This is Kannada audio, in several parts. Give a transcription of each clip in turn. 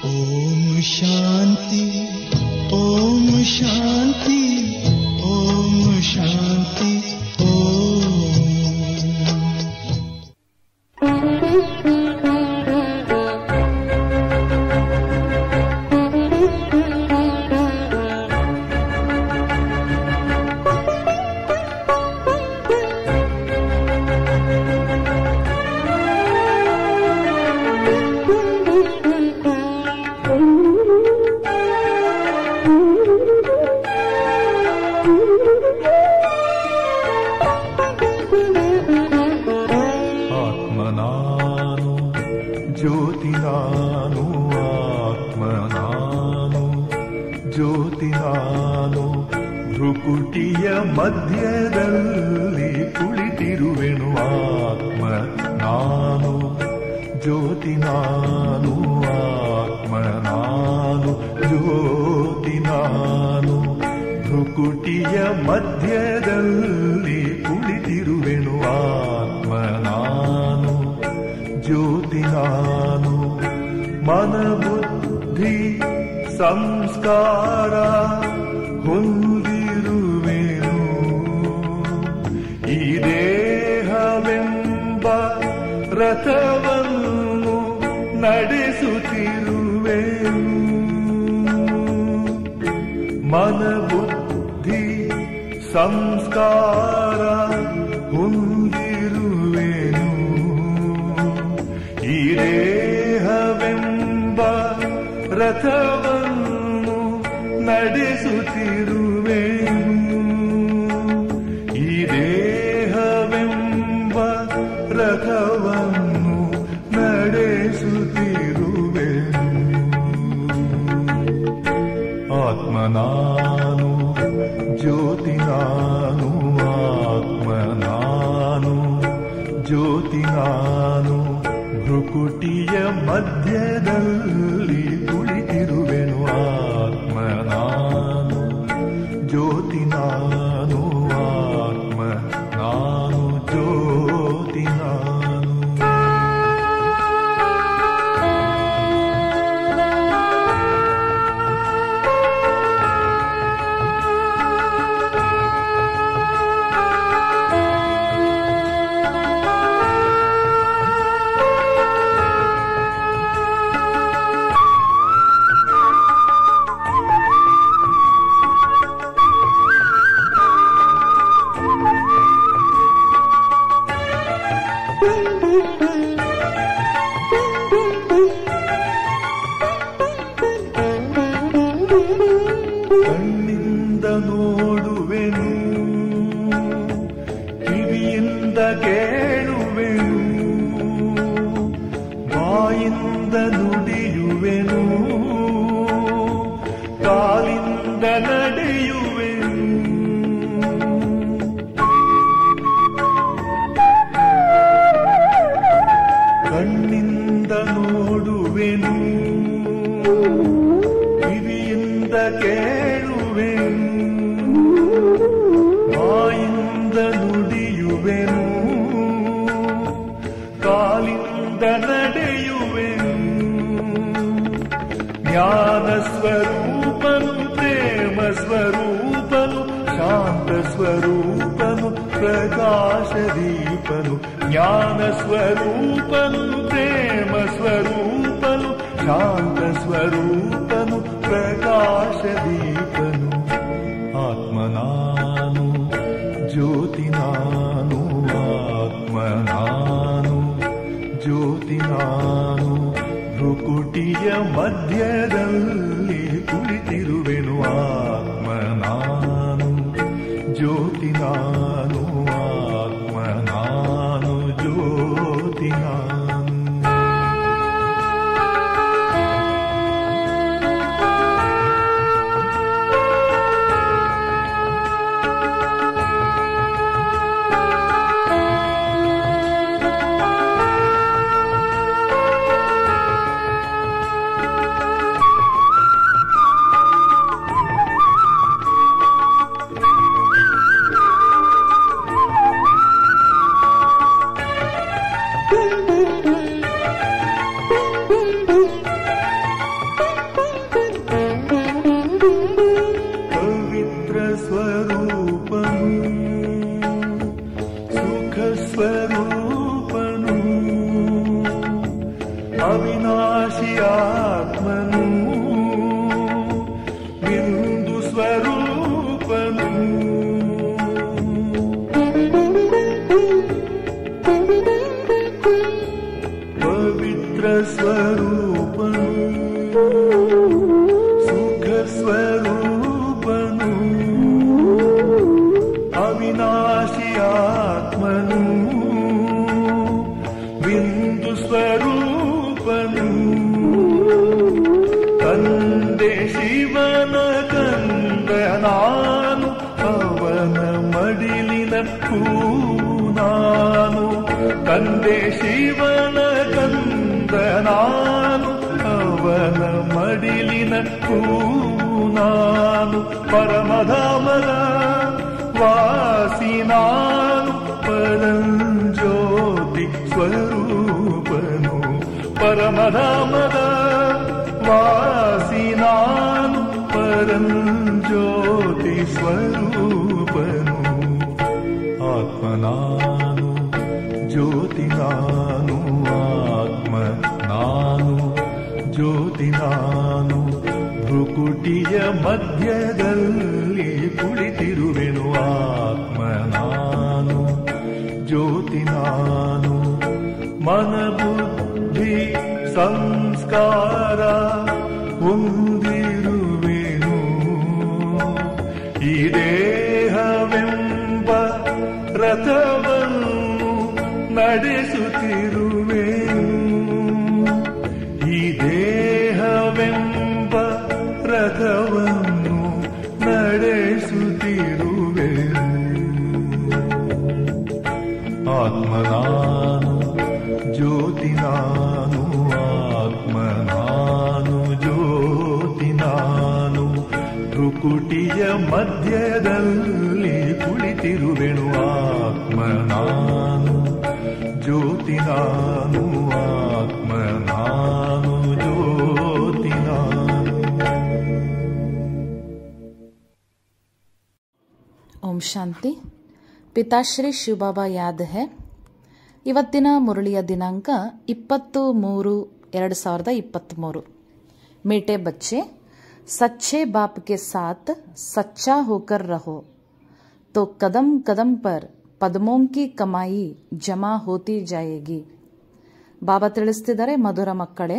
ಓಂ ಶಾಂತಿ ಓಂ ಶಾಂತಿ ಓಂ ಶಾಂತಿ ಓಂ ಆತ್ಮ ನಾನು ಜ್ಯೋತಿ ನಾನು ಆತ್ಮ ನಾನು ಜ್ಯೋತಿ ನಾನು ಭ್ರುಕುಟಿಯ ಮಧ್ಯದಲ್ಲಿ ಕುಳಿತಿರುವೆನು ಆತ್ಮ ನಾನು ಜ್ಯೋತಿ ನಾನು ಆತ್ಮ ನಾನು ಜ್ಯೋತಿ ನಾನು ಭ್ರುಕುಟಿಯ ಮಧ್ಯದಲ್ಲಿ ಕುಳಿತಿರುವೆನು ಆತ್ಮ ನಾನು ಜ್ಯೋತಿ ನಾನು ಮನಬುದ್ಧಿ ಸಂಸ್ಕಾರ ಹೊಂದಿರುವೆನು ಈ ದೇಹವೆಂಬ ರಥವನ್ನು ನಡೆಸುತ್ತಿರುವೆನು ಮನಬುದ್ಧಿ ಸಂಸ್ಕಾರ ಹೊಂದಿರುವೆನು ಈ ದೇಹವೆಂಬ ರಥವನ್ನು ನಡೆಸುತ್ತಿರುವೆನು ಈ ದೇಹವೆಂಬ ರಥವನ್ನು ನಡೆಸುತ್ತಿರುವೆನು ಆತ್ಮ ನಾನು ಜ್ಯೋತಿ ನಾನು ಆತ್ಮ ನಾನು ಜ್ಯೋತಿ ನಾನು ಭ್ರುಕುಟಿಯ ಮಧ್ಯದಲ್ಲಿ ಕುಳಿತಿರುವೆನು ಆತ್ಮ ನಾನು ಜ್ಯೋತಿ ನಾನು ಆತ್ಮ ನಾನು ಜ್ಯೋತಿ ನಾನು ಕಣ್ಣಿಂದ ನೋಡುವೆನು ಕಿವಿಯಿಂದ ಕೇಳುವೆನು ಬಾಯಿಂದ ನುಡಿಯುವೆನು ಕಾಲಿಂದ ನಡೆಯುವೆನು ಕಣ್ಣಿಂದ ನೋಡುವೆನು ಕಿವಿಯಿಂದ ಕೇಳುವೆನು ಬಾಯಿಂದ ನುಡಿಯುವೆನು ಕಾಲಿಂದ ನಡೆಯುವೆನು ಜ್ಞಾನ ಸ್ವರೂಪನು ಪ್ರೇಮ ಸ್ವರೂಪನು ಶಾಂತ ಸ್ವರೂಪನು ಪ್ರಕಾಶ ದೀಪನು ಜ್ಞಾನ ಸ್ವರೂಪನು ಪ್ರೇಮ ಸ್ವರೂಪನು ಶಾಂತ ಸ್ವರೂಪನು ಪ್ರಕಾಶ ದೀಪನು ಆತ್ಮ ನಾನು ಜ್ಯೋತಿ ನಾನು ಆತ್ಮ ನಾನು ಜ್ಯೋತಿ ನಾನು ಭ್ರುಕುಟಿಯ ಮಧ್ಯದಲ್ಲಿ ಕುಳಿತಿರುವೆನು ಆತ್ಮ ನಾನು ಜ್ಯೋತಿ ನಾನು ಆತ್ಮ ನಾನು ಜ್ಯೋತಿ ನಾನು ಅವಿನಾಶಿ ಆತ್ಮನು ಬಿಂದು ಸ್ವರೂಪನು ಪವಿತ್ರ ಸ್ವರೂಪನು ಸುಖ ಸ್ವರೂಪನು ಅವಿನಾಶಿ ಆತ್ಮನು ಬಿಂದು ಸ್ವರೂಪನು ತಂದೆ ಶಿವನ ಕಂದ ನಾನು ಅವನ ಮಡಿಲಿನ ಹೂ ನಾನು ತಂದೆ ಶಿವನ ಕಂದ ನಾನು ಅವನ ಮಡಿಲಿನ ಹೂ ನಾನು ಪರಮಧಾಮದ ವಾಸಿ ನಾನು ಪರಂಜ್ಯೋತಿ ಸ್ವರೂಪನು ಪರಮಧಾಮದ ವಾಸಿ ನಾನು ಪರಂಜ್ಯೋತಿ ಸ್ವರೂಪನು ಆತ್ಮ ನಾನು ಜ್ಯೋತಿ ನಾನು ಆತ್ಮ ನಾನು ಜ್ಯೋತಿ ನಾನು ಭ್ರುಕುಟಿಯ ಮಧ್ಯದಲ್ಲಿ ಕುಳಿತಿರುವೆನು ಆತ್ಮ ನಾನು ಜ್ಯೋತಿ ನಾನು ಮನಬುದ್ಧಿ ಸಂಸ್ಕಾರ ಹೊಂದಿರುವೆನು ಈ ದೇಹವೆಂಬ ರಥವನ್ನು ನಡೆಸುತ್ತಿರುವೆನು ಈ ದೇಹವೆಂಬ ರಥವನ್ನು ನಡೆಸುತ್ತಿರುವೆನು ಆತ್ಮ ನಾನು ಜ್ಯೋತಿ ನಾನು ಆತ್ಮ ನಾನು ಜ್ಯೋತಿ ನಾನು ತ್ರುಕುಟಿಯ ಮಧ್ಯದಲ್ಲಿ ಕುಳಿತಿರುವೆನು ಆತ್ಮ ನಾನು ಜ್ಯೋತಿ ನಾನು ಆತ್ಮ ನಾನು ಜ್ಯೋತಿ ನಾನು ಓಂ ಶಾಂತಿ ಪಿತಾಶ್ರೀ ಶಿವಬಾಬಾ ಯಾದ್ ಹೆ ಇವತ್ತಿನ ಮುರಳಿಯ ದಿನಾಂಕ ಇಪ್ಪತ್ತು ಮೂರು ಎರಡು ಸಾವಿರದ ಇಪ್ಪತ್ತ್ಮೂರು ಮೇಟೆ ಬಚ್ಚೆ ಸಚ್ಚೆ ಬಾಪ್ ಕೆ ಸಾಥ್ ಸಚ್ಚಾ ಹೋಕರ್ ರಹೋ तो कदम कदम पर ಪದ್ಮೋಂ ಕಿ ಕಮಾಯಿ ಜಮಾ ಹೋತಿ ಜಾಯೇಗಿ ಬಾಬಾ ತಿಳಿಸ್ತಿದ್ದಾರೆ ಮಧುರ ಮಕ್ಕಳೇ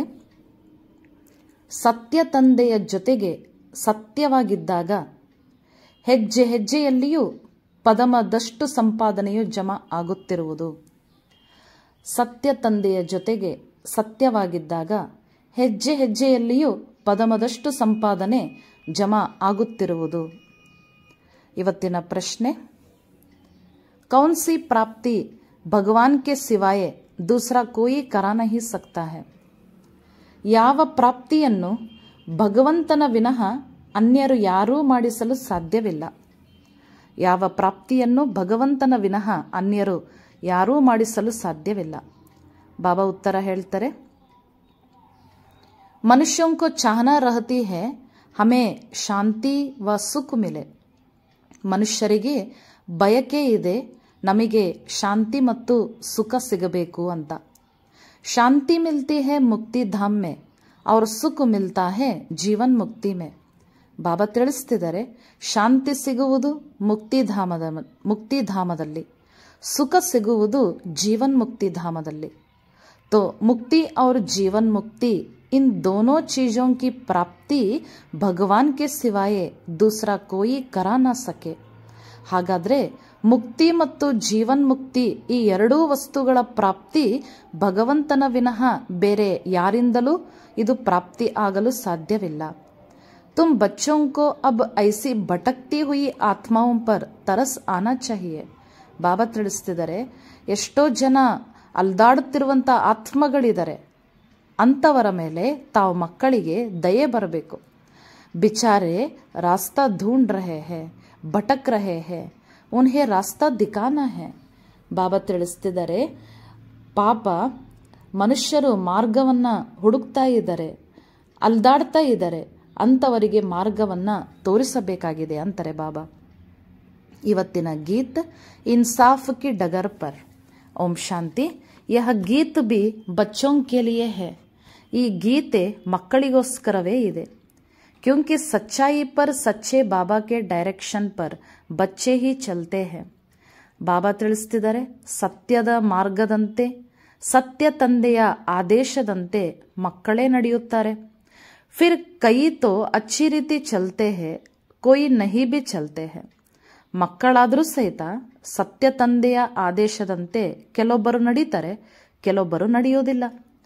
ಸತ್ಯ ತಂದೆಯ ಜೊತೆಗೆ ಸತ್ಯವಾಗಿದ್ದಾಗ ಹೆಜ್ಜೆ ಹೆಜ್ಜೆಯಲ್ಲಿಯೂ ಪದಮದಷ್ಟು ಸಂಪಾದನೆಯು ಜಮಾ ಆಗುತ್ತಿರುವುದು ಸತ್ಯ ತಂದೆಯ ಜೊತೆಗೆ ಸತ್ಯವಾಗಿದ್ದಾಗ ಹೆಜ್ಜೆ ಹೆಜ್ಜೆಯಲ್ಲಿಯೂ ಪದಮದಷ್ಟು ಸಂಪಾದನೆ ಜಮಾ ಆಗುತ್ತಿರುವುದು ಇವತ್ತಿನ ಪ್ರಶ್ನೆ कौन सी प्राप्ति भगवान के सिवाय दूसरा कोई करा नहीं सकता है ಯಾವ ಪ್ರಾಪ್ತಿಯನ್ನು ಭಗವಂತನ ವಿನಃ ಅನ್ಯರು ಯಾರೂ ಮಾಡಿಸಲು ಸಾಧ್ಯವಿಲ್ಲ ಯಾವ ಪ್ರಾಪ್ತಿಯನ್ನು ಭಗವಂತನ ವಿನಃ ಅನ್ಯರು ಯಾರೂ ಮಾಡಿಸಲು ಸಾಧ್ಯವಿಲ್ಲ ಬಾಬಾ ಉತ್ತರ ಹೇಳ್ತಾರೆ मनुष्यों को चाहना रहती है हमें ಶಾಂತಿ ವ ಸುಖ ಮಿಲೆ ಮನುಷ್ಯರಿಗೆ ಬಯಕೆ ಇದೆ ನಮಗೆ ಶಾಂತಿ ಮತ್ತು ಸುಖ ಸಿಗಬೇಕು ಅಂತ ಶಾಂತಿ ಮಿಲ್ತಿ ಹೇ ಮುಕ್ತಿ ಧಾಮ್ ಮೇ ಅವ್ರ ಸುಖ ಮಿಲ್ತಾ ಹೇ ಜೀವನ್ ಮುಕ್ತಿ ಮೇ ಬಾಬಾ ತಿಳಿಸ್ತಿದ್ದಾರೆ ಶಾಂತಿ ಸಿಗುವುದು ಮುಕ್ತಿಧಾಮದ ಮುಕ್ತಿಧಾಮದಲ್ಲಿ ಸುಖ ಸಿಗುವುದು ಜೀವನ್ ಮುಕ್ತಿಧಾಮದಲ್ಲಿ तो मुक्ति और जीवन मुक्ति इन दोनों चीजों की प्राप्ति भगवान के सिवाय दूसरा कोई करा न सके ಹಾಗಾದ್ರೆ ಮುಕ್ತಿ ಮತ್ತು ಜೀವನ್ ಮುಕ್ತಿ ಈ ಎರಡೂ ವಸ್ತುಗಳ ಪ್ರಾಪ್ತಿ ಭಗವಂತನ ವಿನಃ ಬೇರೆ ಯಾರಿಂದಲೂ ಇದು ಪ್ರಾಪ್ತಿ ಆಗಲು ಸಾಧ್ಯವಿಲ್ಲ तुम बच्चों को अब ऐसी भटकती हुई आत्माओं पर तरस आना चाहिए ಬಾಬಾ ತಿಳಿಸ್ತಿದ್ದಾರೆ ಎಷ್ಟೋ ಜನ ಅಲ್ದಾಡುತ್ತಿರುವಂಥ ಆತ್ಮಗಳಿದ್ದಾರೆ ಅಂಥವರ ಮೇಲೆ ತಾವು ಮಕ್ಕಳಿಗೆ ದಯೆ ಬರಬೇಕು ಬಿಚಾರೆ ರಾಸ್ತಾ ढूंढ रहे हैं ಭಟಕ್ ರಹೆ ಹೇ ಉನ್ಹೆ ರಾಸ್ತಾ ದಿಕಾನ ಹೇ ಬಾಬಾ ತಿಳಿಸ್ತಿದ್ದಾರೆ ಪಾಪ ಮನುಷ್ಯರು ಮಾರ್ಗವನ್ನು ಹುಡುಕ್ತಾ ಇದ್ದಾರೆ ಅಲ್ದಾಡ್ತಾ ಇದ್ದಾರೆ ಅಂಥವರಿಗೆ ಮಾರ್ಗವನ್ನು ತೋರಿಸಬೇಕಾಗಿದೆ ಅಂತಾರೆ ಬಾಬಾ ಇವತ್ತಿನ ಗೀತ್ इंसाफ की डगर पर ओम शांति यह गीत भी बच्चों के लिए है ಈ ಗೀತೆ ಮಕ್ಕಳಿಗೋಸ್ಕರವೇ ಇದೆ ಕ್ಯೂಂಕಿ ಸಚ್ಚಾಯಿ ಪರ್ ಸಚ್ಚೆ ಬಾಬಾ ಕೆ ಡೈರೆಕ್ಷನ್ ಪರ್ ಬಚ್ಚೆ ಹಿ ಚಲ್ತೆ ಹೇ ಬಾಬಾ ತಿಳಿಸ್ತಿದ್ದಾರೆ ಸತ್ಯದ ಮಾರ್ಗದಂತೆ ಸತ್ಯ ತಂದೆಯ ಆದೇಶದಂತೆ ಮಕ್ಕಳೇ ನಡೆಯುತ್ತಾರೆ ಫಿರ್ ಕೈ ತೋ ಅಚ್ಚಿ ರೀತಿ ಚಲ್ತೆ ಹೇ ಕೊಯ್ ನಹಿ ಬಿ ಚಲ್ತೆ ಹೇ ಮಕ್ಕಳಾದರೂ ಸಹಿತ ಸತ್ಯ ತಂದೆಯ ಆದೇಶದಂತೆ ಕೆಲವೊಬ್ಬರು ನಡೀತಾರೆ ಕೆಲವೊಬ್ಬರು ನಡೆಯೋದಿಲ್ಲ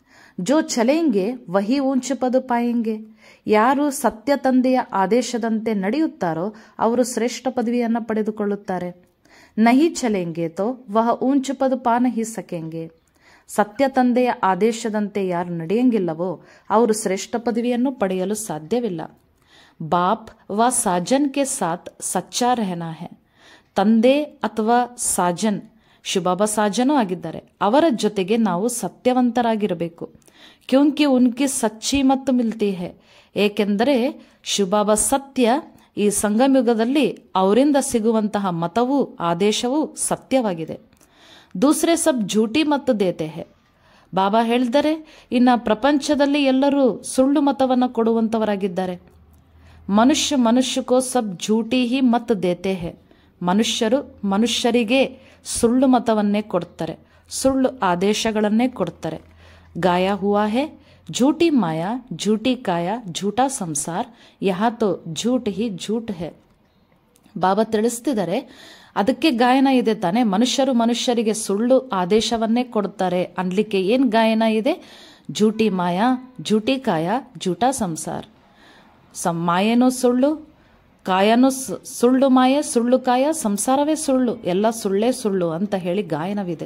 ಜೋ ಚಲೇಂಗೆ ವಹಿ ಊಂಚ ಪದ ಪಾಯಂಗೆ ಯಾರು ಸತ್ಯ ತಂದೆಯ ಆದೇಶದಂತೆ ನಡೆಯುತ್ತಾರೋ ಅವರು ಶ್ರೇಷ್ಠ ಪದವಿಯನ್ನು ಪಡೆದುಕೊಳ್ಳುತ್ತಾರೆ ನಹಿ ಚಲೇಂಗೆ ತೋ ವಹ ಊಂಚ ಪದ ಪಾ ನಹಿ ಸಕೆಂಗೆ ಸತ್ಯ ತಂದೆಯ ಆದೇಶದಂತೆ ಯಾರು ನಡೆಯಂಗಿಲ್ಲವೋ ಅವರು ಶ್ರೇಷ್ಠ ಪದವಿಯನ್ನು ಪಡೆಯಲು ಸಾಧ್ಯವಿಲ್ಲ ಬಾಪ್ ವ ಸಾಜನ್ ಕೆ ಸಾಥ್ ಸಚ್ಚಾ ರಹನಾ ಹೇ ತಂದೆ ಅಥವಾ ಸಾಜನ್ ಶುಭಾಬ ಸಾಜನೂ ಆಗಿದ್ದಾರೆ ಅವರ ಜೊತೆಗೆ ನಾವು ಸತ್ಯವಂತರಾಗಿರಬೇಕು ಕ್ಯೂಂಕಿ ಉನ್ಕಿ ಸಚ್ಚಿ ಮತ್ತು ಮಿಲ್ತಿ ಹೇ ಏಕೆಂದರೆ ಶುಭಾಬ ಸತ್ಯ ಈ ಸಂಗಮಯುಗದಲ್ಲಿ ಅವರಿಂದ ಸಿಗುವಂತಹ ಮತವೂ ಆದೇಶವೂ ಸತ್ಯವಾಗಿದೆ ದೂಸರೆ ಸಬ್ ಝೂಟಿ ಮತ್ತು ದೇತೆ ಹೇ ಬಾಬಾ ಹೇಳಿದರೆ ಇನ್ನು ಪ್ರಪಂಚದಲ್ಲಿ ಎಲ್ಲರೂ ಸುಳ್ಳು ಮತವನ್ನು ಕೊಡುವಂಥವರಾಗಿದ್ದಾರೆ ಮನುಷ್ಯ ಮನುಷ್ಯಕೋ ಸಬ್ ಝೂಟಿ ಹಿ ಮತ್ ದೇತೆ ಹೇ ಮನುಷ್ಯರು ಮನುಷ್ಯರಿಗೆ ಸುಳ್ಳು ಮತವನ್ನೇ ಕೊಡ್ತಾರೆ ಸುಳ್ಳು ಆದೇಶಗಳನ್ನೇ ಕೊಡ್ತಾರೆ ಗಾಯ ಹುವಾ ಹೇ ಝೂಟಿ ಮಾಯಾ ಝೂಟಿ ಕಾಯ ಝೂಟಾ ಸಂಸಾರ್ ಯಹ ತೋ ಝೂಟ್ ಹಿ ಝೂಟ್ ಹೇ ಬಾಬಾ ತಿಳಿಸ್ತಿದ್ದಾರೆ ಅದಕ್ಕೆ ಗಾಯನ ಇದೆ ತಾನೆ ಮನುಷ್ಯರು ಮನುಷ್ಯರಿಗೆ ಸುಳ್ಳು ಆದೇಶವನ್ನೇ ಕೊಡ್ತಾರೆ ಅನ್ಲಿಕ್ಕೆ ಏನ್ ಗಾಯನ ಇದೆ ಝೂಟಿ ಮಾಯಾ ಝೂಟಿ ಕಾಯ ಝೂಟಾ ಸಂಸಾರ್ ಸಂ ಮಾಯೇನೂ ಸುಳ್ಳು ಕಾಯನೂ ಸು- ಸುಳ್ಳು ಮಾಯೆ ಸುಳ್ಳು ಕಾಯ ಸಂಸಾರವೇ ಸುಳ್ಳು ಎಲ್ಲ ಸುಳ್ಳೇ ಸುಳ್ಳು ಅಂತ ಹೇಳಿ ಗಾಯನವಿದೆ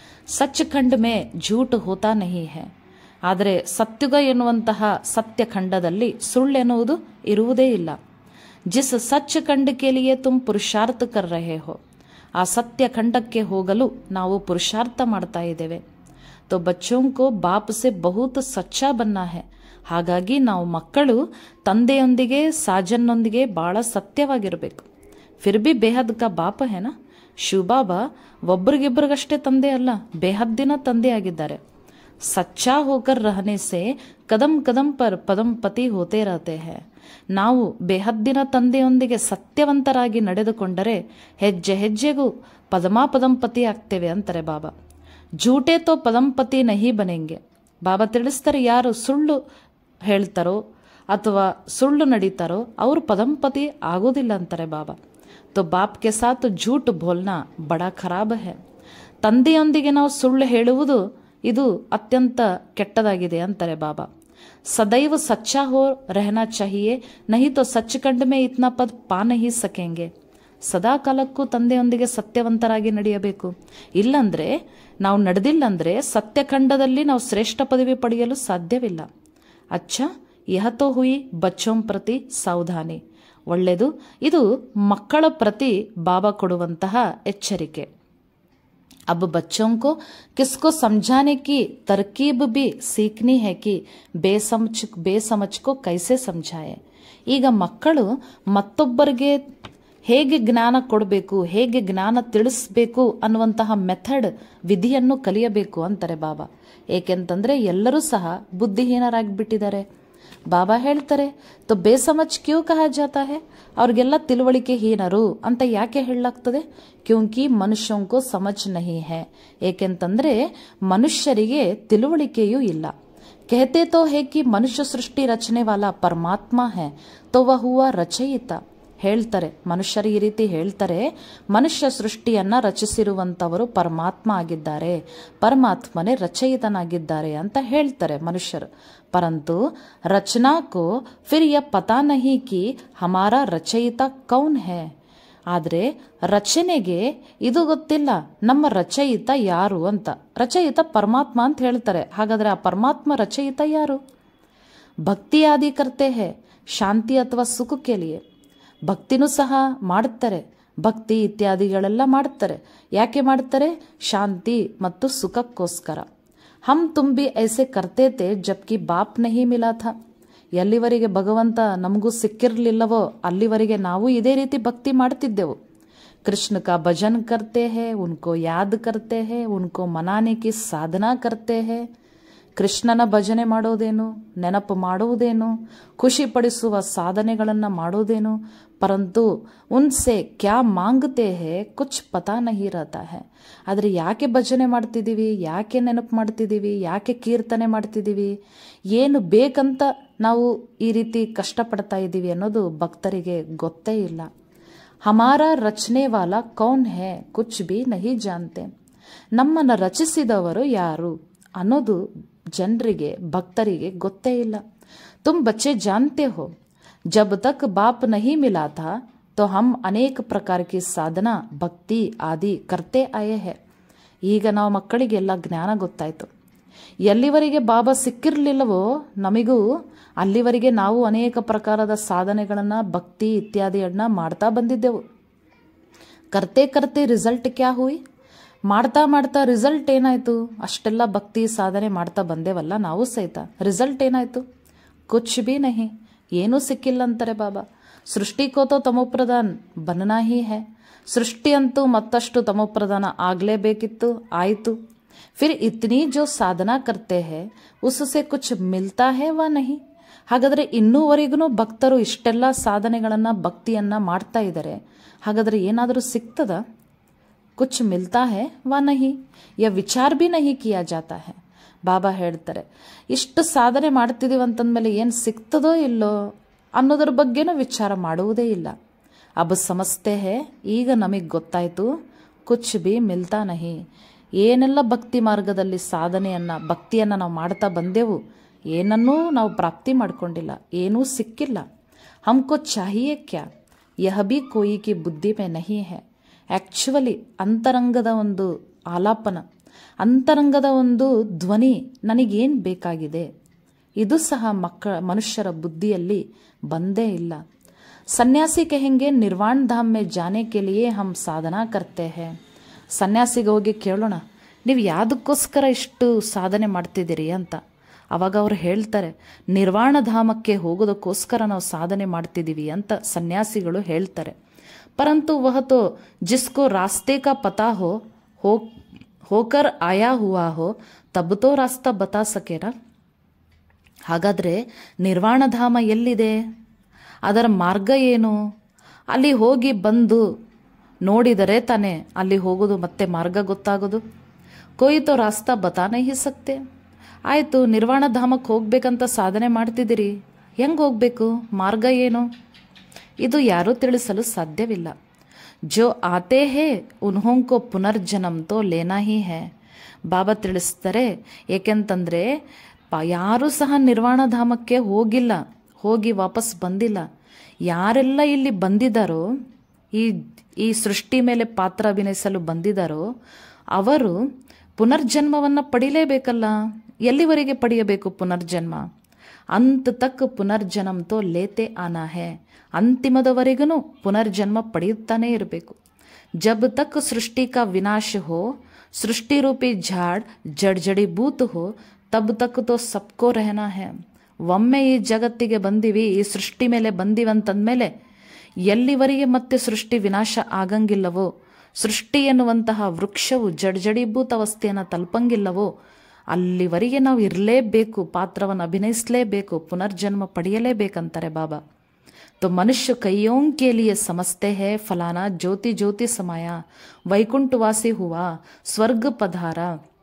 ಸಚ್ ಖಂಡ್ ಮೇ ಝೂಟ್ ಹೋತಾ ನಹಿ ಹೇ ಆದರೆ ಸತ್ಯುಗ ಎನ್ನುವಂತಹ ಸತ್ಯ ಖಂಡದಲ್ಲಿ ಸುಳ್ಳೆನ್ನುವುದು ಇರುವುದೇ ಇಲ್ಲ ಜಿಸ್ ಸಚ್ ಖಂಡ್ ಕೆ ಲಿಯೆ ತುಮ್ ಪುರುಷಾರ್ಥ ಕರ್ ರಹೆ ಹೋ ಆ ಸತ್ಯ ಖಂಡಕ್ಕೆ ಹೋಗಲು ನಾವು ಪುರುಷಾರ್ಥ ಮಾಡ್ತಾ ಇದ್ದೇವೆ तो बच्चों को बाप से बहुत ಸಚ್ಚಾ ಬನ್ನ है ಹಾಗಾಗಿ ನಾವು ಮಕ್ಕಳು ತಂದೆಯೊಂದಿಗೆ ಸಾಜನ್ನೊಂದಿಗೆ ಬಹಳ ಸತ್ಯವಾಗಿರಬೇಕು ಫಿರ್ ಬಿ ಬೇಹದ್ ಕಾ ಬಾಪ ಹೇನ ಶಿವಬಾಬಾ ಒಬ್ರಿಗಿಬ್ರಿಗಷ್ಟೇ ತಂದೆ ಅಲ್ಲ ಬೇಹದ್ದಿನ ತಂದೆ ಆಗಿದ್ದಾರೆ ಸಚ್ಚಾ ಹೋಕರ್ ರಹನೆ ಸೆ ಕದಂ ಕದಂ ಪರ್ ಪದಂ ಪತಿ ಹೋತೆ ರಹತೆ ಹೇ ನಾವು ಬೇಹದ್ದಿನ ತಂದೆಯೊಂದಿಗೆ ಸತ್ಯವಂತರಾಗಿ ನಡೆದುಕೊಂಡರೆ ಹೆಜ್ಜೆ ಹೆಜ್ಜೆಗೂ ಪದಮಾಪದಂಪತಿ ಆಗ್ತೇವೆ ಅಂತಾರೆ ಬಾಬಾ ಜೂಟೆ ತೋ ಪದಂಪತಿ ನಹಿ ಬನೆಂಗೆ ಬಾಬಾ ತಿಳಿಸ್ತಾರೆ ಯಾರು ಸುಳ್ಳು ಹೇಳ್ತಾರೋ ಅಥವಾ ಸುಳ್ಳು ನಡೀತಾರೋ ಅವರು ಪದಂಪತಿ ಆಗೋದಿಲ್ಲ ಅಂತಾರೆ ಬಾಬಾ तो बाप के साथ झूठ बोलना बड़ा खराब है ತಂದೆಯೊಂದಿಗೆ ನಾವು ಸುಳ್ಳು ಹೇಳುವುದು ಇದು ಅತ್ಯಂತ ಕೆಟ್ಟದಾಗಿದೆ ಅಂತಾರೆ ಬಾಬಾ ಸದೈವ ಸಚ್ಚಾ ಹೋ ರಹನಾ ಚಾಹಿಯೇ ನಹಿ ತೋ ಸಚ್ಖಂಡ್ ಮೇ ಇತ್ನಾ ಪದ್ ಪಾ ನಹಿ ಸಕೆಂಗೆ ಸದಾ ಕಾಲಕ್ಕೂ ತಂದೆಯೊಂದಿಗೆ ಸತ್ಯವಂತರಾಗಿ ನಡೆಯಬೇಕು ಇಲ್ಲಂದ್ರೆ ನಾವು ನಡೆದಿಲ್ಲಂದ್ರೆ ಸತ್ಯಖಂಡದಲ್ಲಿ ನಾವು ಶ್ರೇಷ್ಠ ಪದವಿ ಪಡೆಯಲು ಸಾಧ್ಯವಿಲ್ಲ ಅಚ್ಚ ಯಹತೋ ಹುಯಿ ಬಚ್ಚೋಂ ಪ್ರತಿ ಸಾವಧಾನಿ ಒಳ್ಳೆಯದು ಇದು ಮಕ್ಕಳ ಪ್ರತಿ ಬಾಬಾ ಕೊಡುವಂತಹ ಎಚ್ಚರಿಕೆ अब बच्चों को किसको समझाने की तरकीब भी सीखनी है कि ಬೇಸಮಚ್ ಬೇಸಮಚ್ ಕೋ ಕೈಸೆ ಸಮझाए ಈಗ ಮಕ್ಕಳು ಮತ್ತೊಬ್ಬರಿಗೆ ಹೇಗೆ ಜ್ಞಾನ ಕೊಡಬೇಕು ಹೇಗೆ ಜ್ಞಾನ ತಿಳಿಸ್ಬೇಕು ಅನ್ನುವಂತಹ ಮೆಥಡ್ ವಿಧಿಯನ್ನು ಕಲಿಯಬೇಕು ಅಂತಾರೆ ಬಾಬಾ ಏಕೆಂತಂದ್ರೆ ಎಲ್ಲರೂ ಸಹ ಬುದ್ಧಿಹೀನರಾಗಿಬಿಟ್ಟಿದ್ದಾರೆ ಬಾಬಾ ಹೇಳ್ತಾರೆ ತೋ ಬೇಸಮಚ್ ಕ್ಯೂ ಕಹ ಜಾತಾ ಹೇ ಅವ್ರಿಗೆಲ್ಲ ತಿಳುವಳಿಕೆ ಹೀನರು ಅಂತ ಯಾಕೆ ಹೇಳಲಾಗ್ತದೆ ಕ್ಯೂಂಕಿ ಮನುಷ್ಯಂಕೋ ಸಮಜ್ ನಹಿ ಹೇ ಏಕೆಂತಂದ್ರೆ ಮನುಷ್ಯರಿಗೆ ತಿಳುವಳಿಕೆಯೂ ಇಲ್ಲ कहते तो है कि ಮನುಷ್ಯ ಸೃಷ್ಟಿ ರಚನೆ ವಾಲ ಪರಮಾತ್ಮ ಹೇ ತೋ ವಹ ಹುವ ರಚಯಿತ ಹೇಳ್ತಾರೆ ಮನುಷ್ಯರು ಈ ರೀತಿ ಹೇಳ್ತಾರೆ ಮನುಷ್ಯ ಸೃಷ್ಟಿಯನ್ನ ರಚಿಸಿರುವಂತವರು ಪರಮಾತ್ಮ ಆಗಿದ್ದಾರೆ ಪರಮಾತ್ಮನೇ ರಚಯಿತನಾಗಿದ್ದಾರೆ ಅಂತ ಹೇಳ್ತಾರೆ ಮನುಷ್ಯರು ಪರಂತು ರಚನಾ ಕೋ ಫಿರ್ ಯ ಪತಾ ನಹಿ ಕಿ ಹಮಾರ ರಚಯಿತ ಕೌನ್ ಹೇ ಆದರೆ ರಚನೆಗೆ ಇದು ಗೊತ್ತಿಲ್ಲ ನಮ್ಮ ರಚಯಿತ ಯಾರು ಅಂತ ರಚಯಿತ ಪರಮಾತ್ಮ ಅಂತ ಹೇಳ್ತಾರೆ ಹಾಗಾದ್ರೆ ಆ ಪರಮಾತ್ಮ ರಚಯಿತ ಯಾರು ಭಕ್ತಿ ಆದಿ ಕರ್ತೆ ಹೇ ಶಾಂತಿ ಅಥವಾ ಸುಖಕ್ಕೆ ಲಿಯೆ ಭಕ್ತಿನೂ ಸಹ ಮಾಡುತ್ತಾರೆ ಭಕ್ತಿ ಇತ್ಯಾದಿಗಳೆಲ್ಲ ಮಾಡ್ತಾರೆ ಯಾಕೆ ಮಾಡ್ತಾರೆ ಶಾಂತಿ ಮತ್ತು ಸುಖಕ್ಕೋಸ್ಕರ ಹಮ್ ತುಮ್ ಬಿ ಐಸೆ ಕರ್ತೆ ತೇ ಜಬ್ಕಿ ಬಾಪ್ ನಹಿ ಮಿಲಾ ಥಾ ಎಲ್ಲಿವರೆಗೆ ಭಗವಂತ ನಮಗೂ ಸಿಕ್ಕಿರಲಿಲ್ಲವೋ ಅಲ್ಲಿವರೆಗೆ ನಾವು ಇದೇ ರೀತಿ ಭಕ್ತಿ ಮಾಡ್ತಿದ್ದೆವು कृष्ण का भजन करते हैं उनको याद करते हैं उनको मनाने की साधना करते हैं ಕೃಷ್ಣನ ಭಜನೆ ಮಾಡೋದೇನು ನೆನಪು ಮಾಡುವುದೇನು ಖುಷಿ ಪಡಿಸುವ ಸಾಧನೆಗಳನ್ನು ಮಾಡೋದೇನು ಪರಂತು ಉನ್ಸೆ ಕ್ಯಾ ಮಾಂಗತೆ ಹೇ ಕುಚ್ ಪತಾ ನಹಿ ರಹತಾ ಹೇ ಆದರೆ ಯಾಕೆ ಭಜನೆ ಮಾಡ್ತಿದ್ದೀವಿ ಯಾಕೆ ನೆನಪು ಮಾಡ್ತಿದ್ದೀವಿ ಯಾಕೆ ಕೀರ್ತನೆ ಮಾಡ್ತಿದ್ದೀವಿ ಏನು ಬೇಕಂತ ನಾವು ಈ ರೀತಿ ಕಷ್ಟಪಡ್ತಾ ಇದ್ದೀವಿ ಅನ್ನೋದು ಭಕ್ತರಿಗೆ ಗೊತ್ತೇ ಇಲ್ಲ ಹಮಾರ ರಚನೆ ವಾಲ ಕೌನ್ ಹೇ ಕುಚ್ ಬಿ ನಹಿ ಜಾನ್ತೆ ನಮ್ಮನ್ನು ರಚಿಸಿದವರು ಯಾರು ಅನ್ನೋದು ಜನರಿಗೆ ಭಕ್ತರಿಗೆ ಗೊತ್ತೇ ಇಲ್ಲ ತುಮ್ ಬಚ್ಚೆ ಜಾನ್ತೆ ಹೋ ಜಬ್ ತಕ್ ಬಾಪ್ ನಹಿ ಮಿಲಾ ಥಾ तो हम ಅನೇಕ ಪ್ರಕಾರ ಕಿ ಸಾಧನಾ ಭಕ್ತಿ ಆದಿ ಕರ್ತೆ ಆಯೇ ಹೇ ಈಗ ನಾವು ಮಕ್ಕಳಿಗೆಲ್ಲ ಜ್ಞಾನ ಗೊತ್ತಾಯಿತು ಎಲ್ಲಿವರೆಗೆ ಬಾಬಾ ಸಿಕ್ಕಿರಲಿಲ್ಲವೋ ನಮಗೂ ಅಲ್ಲಿವರೆಗೆ ನಾವು ಅನೇಕ ಪ್ರಕಾರದ ಸಾಧನೆಗಳನ್ನು ಭಕ್ತಿ ಇತ್ಯಾದಿಯನ್ನ ಮಾಡ್ತಾ ಬಂದಿದ್ದೆವು ಕರ್ತೆ ಕರ್ತೆ ರಿಸಲ್ಟ್ ಕ್ಯಾ ಹುಯಿ ಮಾಡ್ತಾ ಮಾಡ್ತಾ ರಿಸಲ್ಟ್ ಏನಾಯಿತು ಅಷ್ಟೆಲ್ಲ ಭಕ್ತಿ ಸಾಧನೆ ಮಾಡ್ತಾ ಬಂದೇವಲ್ಲ ನಾವು ಸಹಿತ ರಿಸಲ್ಟ್ ಏನಾಯಿತು ಕುಚ್ ಬಿ ನಹಿ ಏನೂ ಸಿಕ್ಕಿಲ್ಲ ಅಂತಾರೆ ಬಾಬಾ ಸೃಷ್ಟಿ ಕೋತೋ ತಮೋಪ್ರಧಾನ್ ಬನನಾ ಹಿ ಹೇ ಸೃಷ್ಟಿ ಅಂತೂ ಮತ್ತಷ್ಟು ತಮೋಪ್ರಧಾನ ಆಗಲೇಬೇಕಿತ್ತು ಆಯಿತು ಫಿರ್ ಇತ್ನಿ ಜೋ ಸಾಧನಾ ಕರ್ತೆ ಹೇ ಉಸ್ಸೆ ಕುಚ್ ಮಿಲ್ತಾ ಹೇ ವಾ ನಹಿ ಹಾಗಾದರೆ ಇನ್ನೂವರೆಗೂ ಭಕ್ತರು ಇಷ್ಟೆಲ್ಲ ಸಾಧನೆಗಳನ್ನು ಭಕ್ತಿಯನ್ನು ಮಾಡ್ತಾ ಇದ್ದಾರೆ ಹಾಗಾದರೆ ಏನಾದರೂ ಸಿಗ್ತದ ಕುಚ್ ಮಿಲ್ತಾ ಹೇ ವಾ ನಹಿ ಯ ವಿಚಾರ ಬಿ ನಹಿ ಕಿಯಾ ಜಾತಾ ಹೇ ಬಾಬಾ ಹೇಳ್ತಾರೆ ಇಷ್ಟು ಸಾಧನೆ ಮಾಡ್ತಿದ್ದೀವಿ ಅಂತಂದಮೇಲೆ ಏನು ಸಿಗ್ತದೋ ಇಲ್ಲೋ ಅನ್ನೋದ್ರ ಬಗ್ಗೆನೂ ವಿಚಾರ ಮಾಡುವುದೇ ಇಲ್ಲ ಅಬ್ ಸಮಸ್ತೆ ಹೇ ಈಗ ನಮಗೆ ಗೊತ್ತಾಯಿತು ಕುಚ್ ಬಿ ಮಿಲ್ತಾ ನಹಿ ಏನೆಲ್ಲ ಭಕ್ತಿ ಮಾರ್ಗದಲ್ಲಿ ಸಾಧನೆಯನ್ನು ಭಕ್ತಿಯನ್ನು ನಾವು ಮಾಡ್ತಾ ಬಂದೆವು ಏನನ್ನೂ ನಾವು ಪ್ರಾಪ್ತಿ ಮಾಡ್ಕೊಂಡಿಲ್ಲ ಏನೂ ಸಿಕ್ಕಿಲ್ಲ ಹಮ್ಕೋ ಚಾಹಿಯೇ ಕ್ಯಾ ಯಹ ಬಿ ಕೋಯಿ ಕಿ ಬುದ್ಧಿ ಮೇ ನಹಿ ಹೇ ಆ್ಯಕ್ಚುವಲಿ ಅಂತರಂಗದ ಒಂದು ಆಲಾಪನ ಅಂತರಂಗದ ಒಂದು ಧ್ವನಿ ನನಗೇನು ಬೇಕಾಗಿದೆ ಇದು ಸಹ ಮಕ್ಕಳ ಮನುಷ್ಯರ ಬುದ್ಧಿಯಲ್ಲಿ ಬಂದೇ ಇಲ್ಲ ಸನ್ಯಾಸಿ ಕಹೆಂಗೆ ನಿರ್ವಾಣ ಧಾಮ್ ಮೇ ಜಾನೆ ಕೆ ಲಿಯೇ ಹಮ್ ಸಾಧನಾ ಕರ್ತೆ ಹೇ ಸನ್ಯಾಸಿಗೆ ಹೋಗಿ ಕೇಳೋಣ ನೀವು ಯಾವುದಕ್ಕೋಸ್ಕರ ಇಷ್ಟು ಸಾಧನೆ ಮಾಡ್ತಿದ್ದೀರಿ ಅಂತ ಅವಾಗ ಅವ್ರು ಹೇಳ್ತಾರೆ ನಿರ್ವಾಣ ಧಾಮಕ್ಕೆ ಹೋಗೋದಕ್ಕೋಸ್ಕರ ನಾವು ಸಾಧನೆ ಮಾಡ್ತಿದ್ದೀವಿ ಅಂತ ಸನ್ಯಾಸಿಗಳು ಹೇಳ್ತಾರೆ ಪರಂತು ವಹ ತೋ ಜಿಸ್ಕೋ ರಾಸ್ತೆ ಕಾ ಪತಾ ಹೋ ಹೋ ಹೋಕರ್ ಆಯಾ ಹುವಾ ಹೋ ತಬ್ ತೋ ರಾಸ್ತಾ ಬತಾ ಸಕೇನಾ ಹಾಗಾದರೆ ನಿರ್ವಾಣಧಾಮ ಎಲ್ಲಿದೆ ಅದರ ಮಾರ್ಗ ಏನು ಅಲ್ಲಿ ಹೋಗಿ ಬಂದು ನೋಡಿದರೆ ತಾನೇ ಅಲ್ಲಿ ಹೋಗೋದು ಮತ್ತೆ ಮಾರ್ಗ ಗೊತ್ತಾಗೋದು ಕೊಯ್ತೋ ರಾಸ್ತಾ ಬತಾನೇ ಹಿ ಸಕ್ತೆ ಆಯಿತು ನಿರ್ವಾಣಧಾಮಕ್ಕೆ ಹೋಗ್ಬೇಕಂತ ಸಾಧನೆ ಮಾಡ್ತಿದ್ದೀರಿ ಹೆಂಗೆ ಹೋಗಬೇಕು ಮಾರ್ಗ ಏನು ಇದು ಯಾರೂ ತಿಳಿಸಲು ಸಾಧ್ಯವಿಲ್ಲ ಜೋ ಆತೆ ಹೇ ಉನ್ಹೋಂಕೋ ಪುನರ್ಜನ್ಮ ತೋ ಲೇನಾ ಹಿ ಹೇ ಬಾಬಾ ತಿಳಿಸ್ತಾರೆ ಏಕೆಂತಂದರೆ ಪ ಯಾರೂ ಸಹ ನಿರ್ವಾಣಧಾಮಕ್ಕೆ ಹೋಗಿಲ್ಲ ಹೋಗಿ ವಾಪಸ್ ಬಂದಿಲ್ಲ ಯಾರೆಲ್ಲ ಇಲ್ಲಿ ಬಂದಿದ್ದಾರೋ ಈ ಈ ಸೃಷ್ಟಿ ಮೇಲೆ ಪಾತ್ರ ಅಭಿನಯಿಸಲು ಬಂದಿದ್ದಾರೋ ಅವರು ಪುನರ್ಜನ್ಮವನ್ನು ಪಡಿಲೇಬೇಕಲ್ಲ ಎಲ್ಲಿವರೆಗೆ ಪಡೆಯಬೇಕು ಪುನರ್ಜನ್ಮ ಅಂತ ತಕ್ಕ ಪುನರ್ಜನ್ಮ ತೋ ಲೇತೆ ಆನಾ ಹೇ ಅಂತಿಮದವರೆಗೂ ಪುನರ್ಜನ್ಮ ಪಡೆಯುತ್ತಾನೇ ಇರಬೇಕು ಜಬ್ ತಕ್ ಸೃಷ್ಟಿ ಕಾ ವಿನಾಶ ಹೋ ಸೃಷ್ಟಿ ರೂಪಿ ಝಾಡ್ ಜಡ್ಜಡಿಭೂತ್ ಹೋ ತಬ್ ತಕ್ ತೋ ಸಬ್ಕೋ ರೆಹನಾ ಹೇ ಒಮ್ಮೆ ಈ ಜಗತ್ತಿಗೆ ಬಂದಿವಿ ಈ ಸೃಷ್ಟಿ ಮೇಲೆ ಬಂದಿವಂತಂದಮೇಲೆ ಎಲ್ಲಿವರೆಗೆ ಮತ್ತೆ ಸೃಷ್ಟಿ ವಿನಾಶ ಆಗಂಗಿಲ್ಲವೋ ಸೃಷ್ಟಿ ಎನ್ನುವಂತಹ ವೃಕ್ಷವು ಜಡ್ಜಡೀಭೂತ ಅವಸ್ಥೆಯನ್ನು ತಲುಪಂಗಿಲ್ಲವೋ ಅಲ್ಲಿವರೆಗೆ ನಾವು ಇರಲೇಬೇಕು ಪಾತ್ರವನ್ನು ಅಭಿನಯಿಸಲೇಬೇಕು ಪುನರ್ಜನ್ಮ ಪಡೆಯಲೇಬೇಕಂತಾರೆ ಬಾಬಾ तो मनुष्य कईयों के लिए समझते हैं फलाना ज्योति ज्योति समाया ವೈಕುಂಠವಾಸಿ ಹುವ ಸ್ವರ್ಗ ಪಧಾರ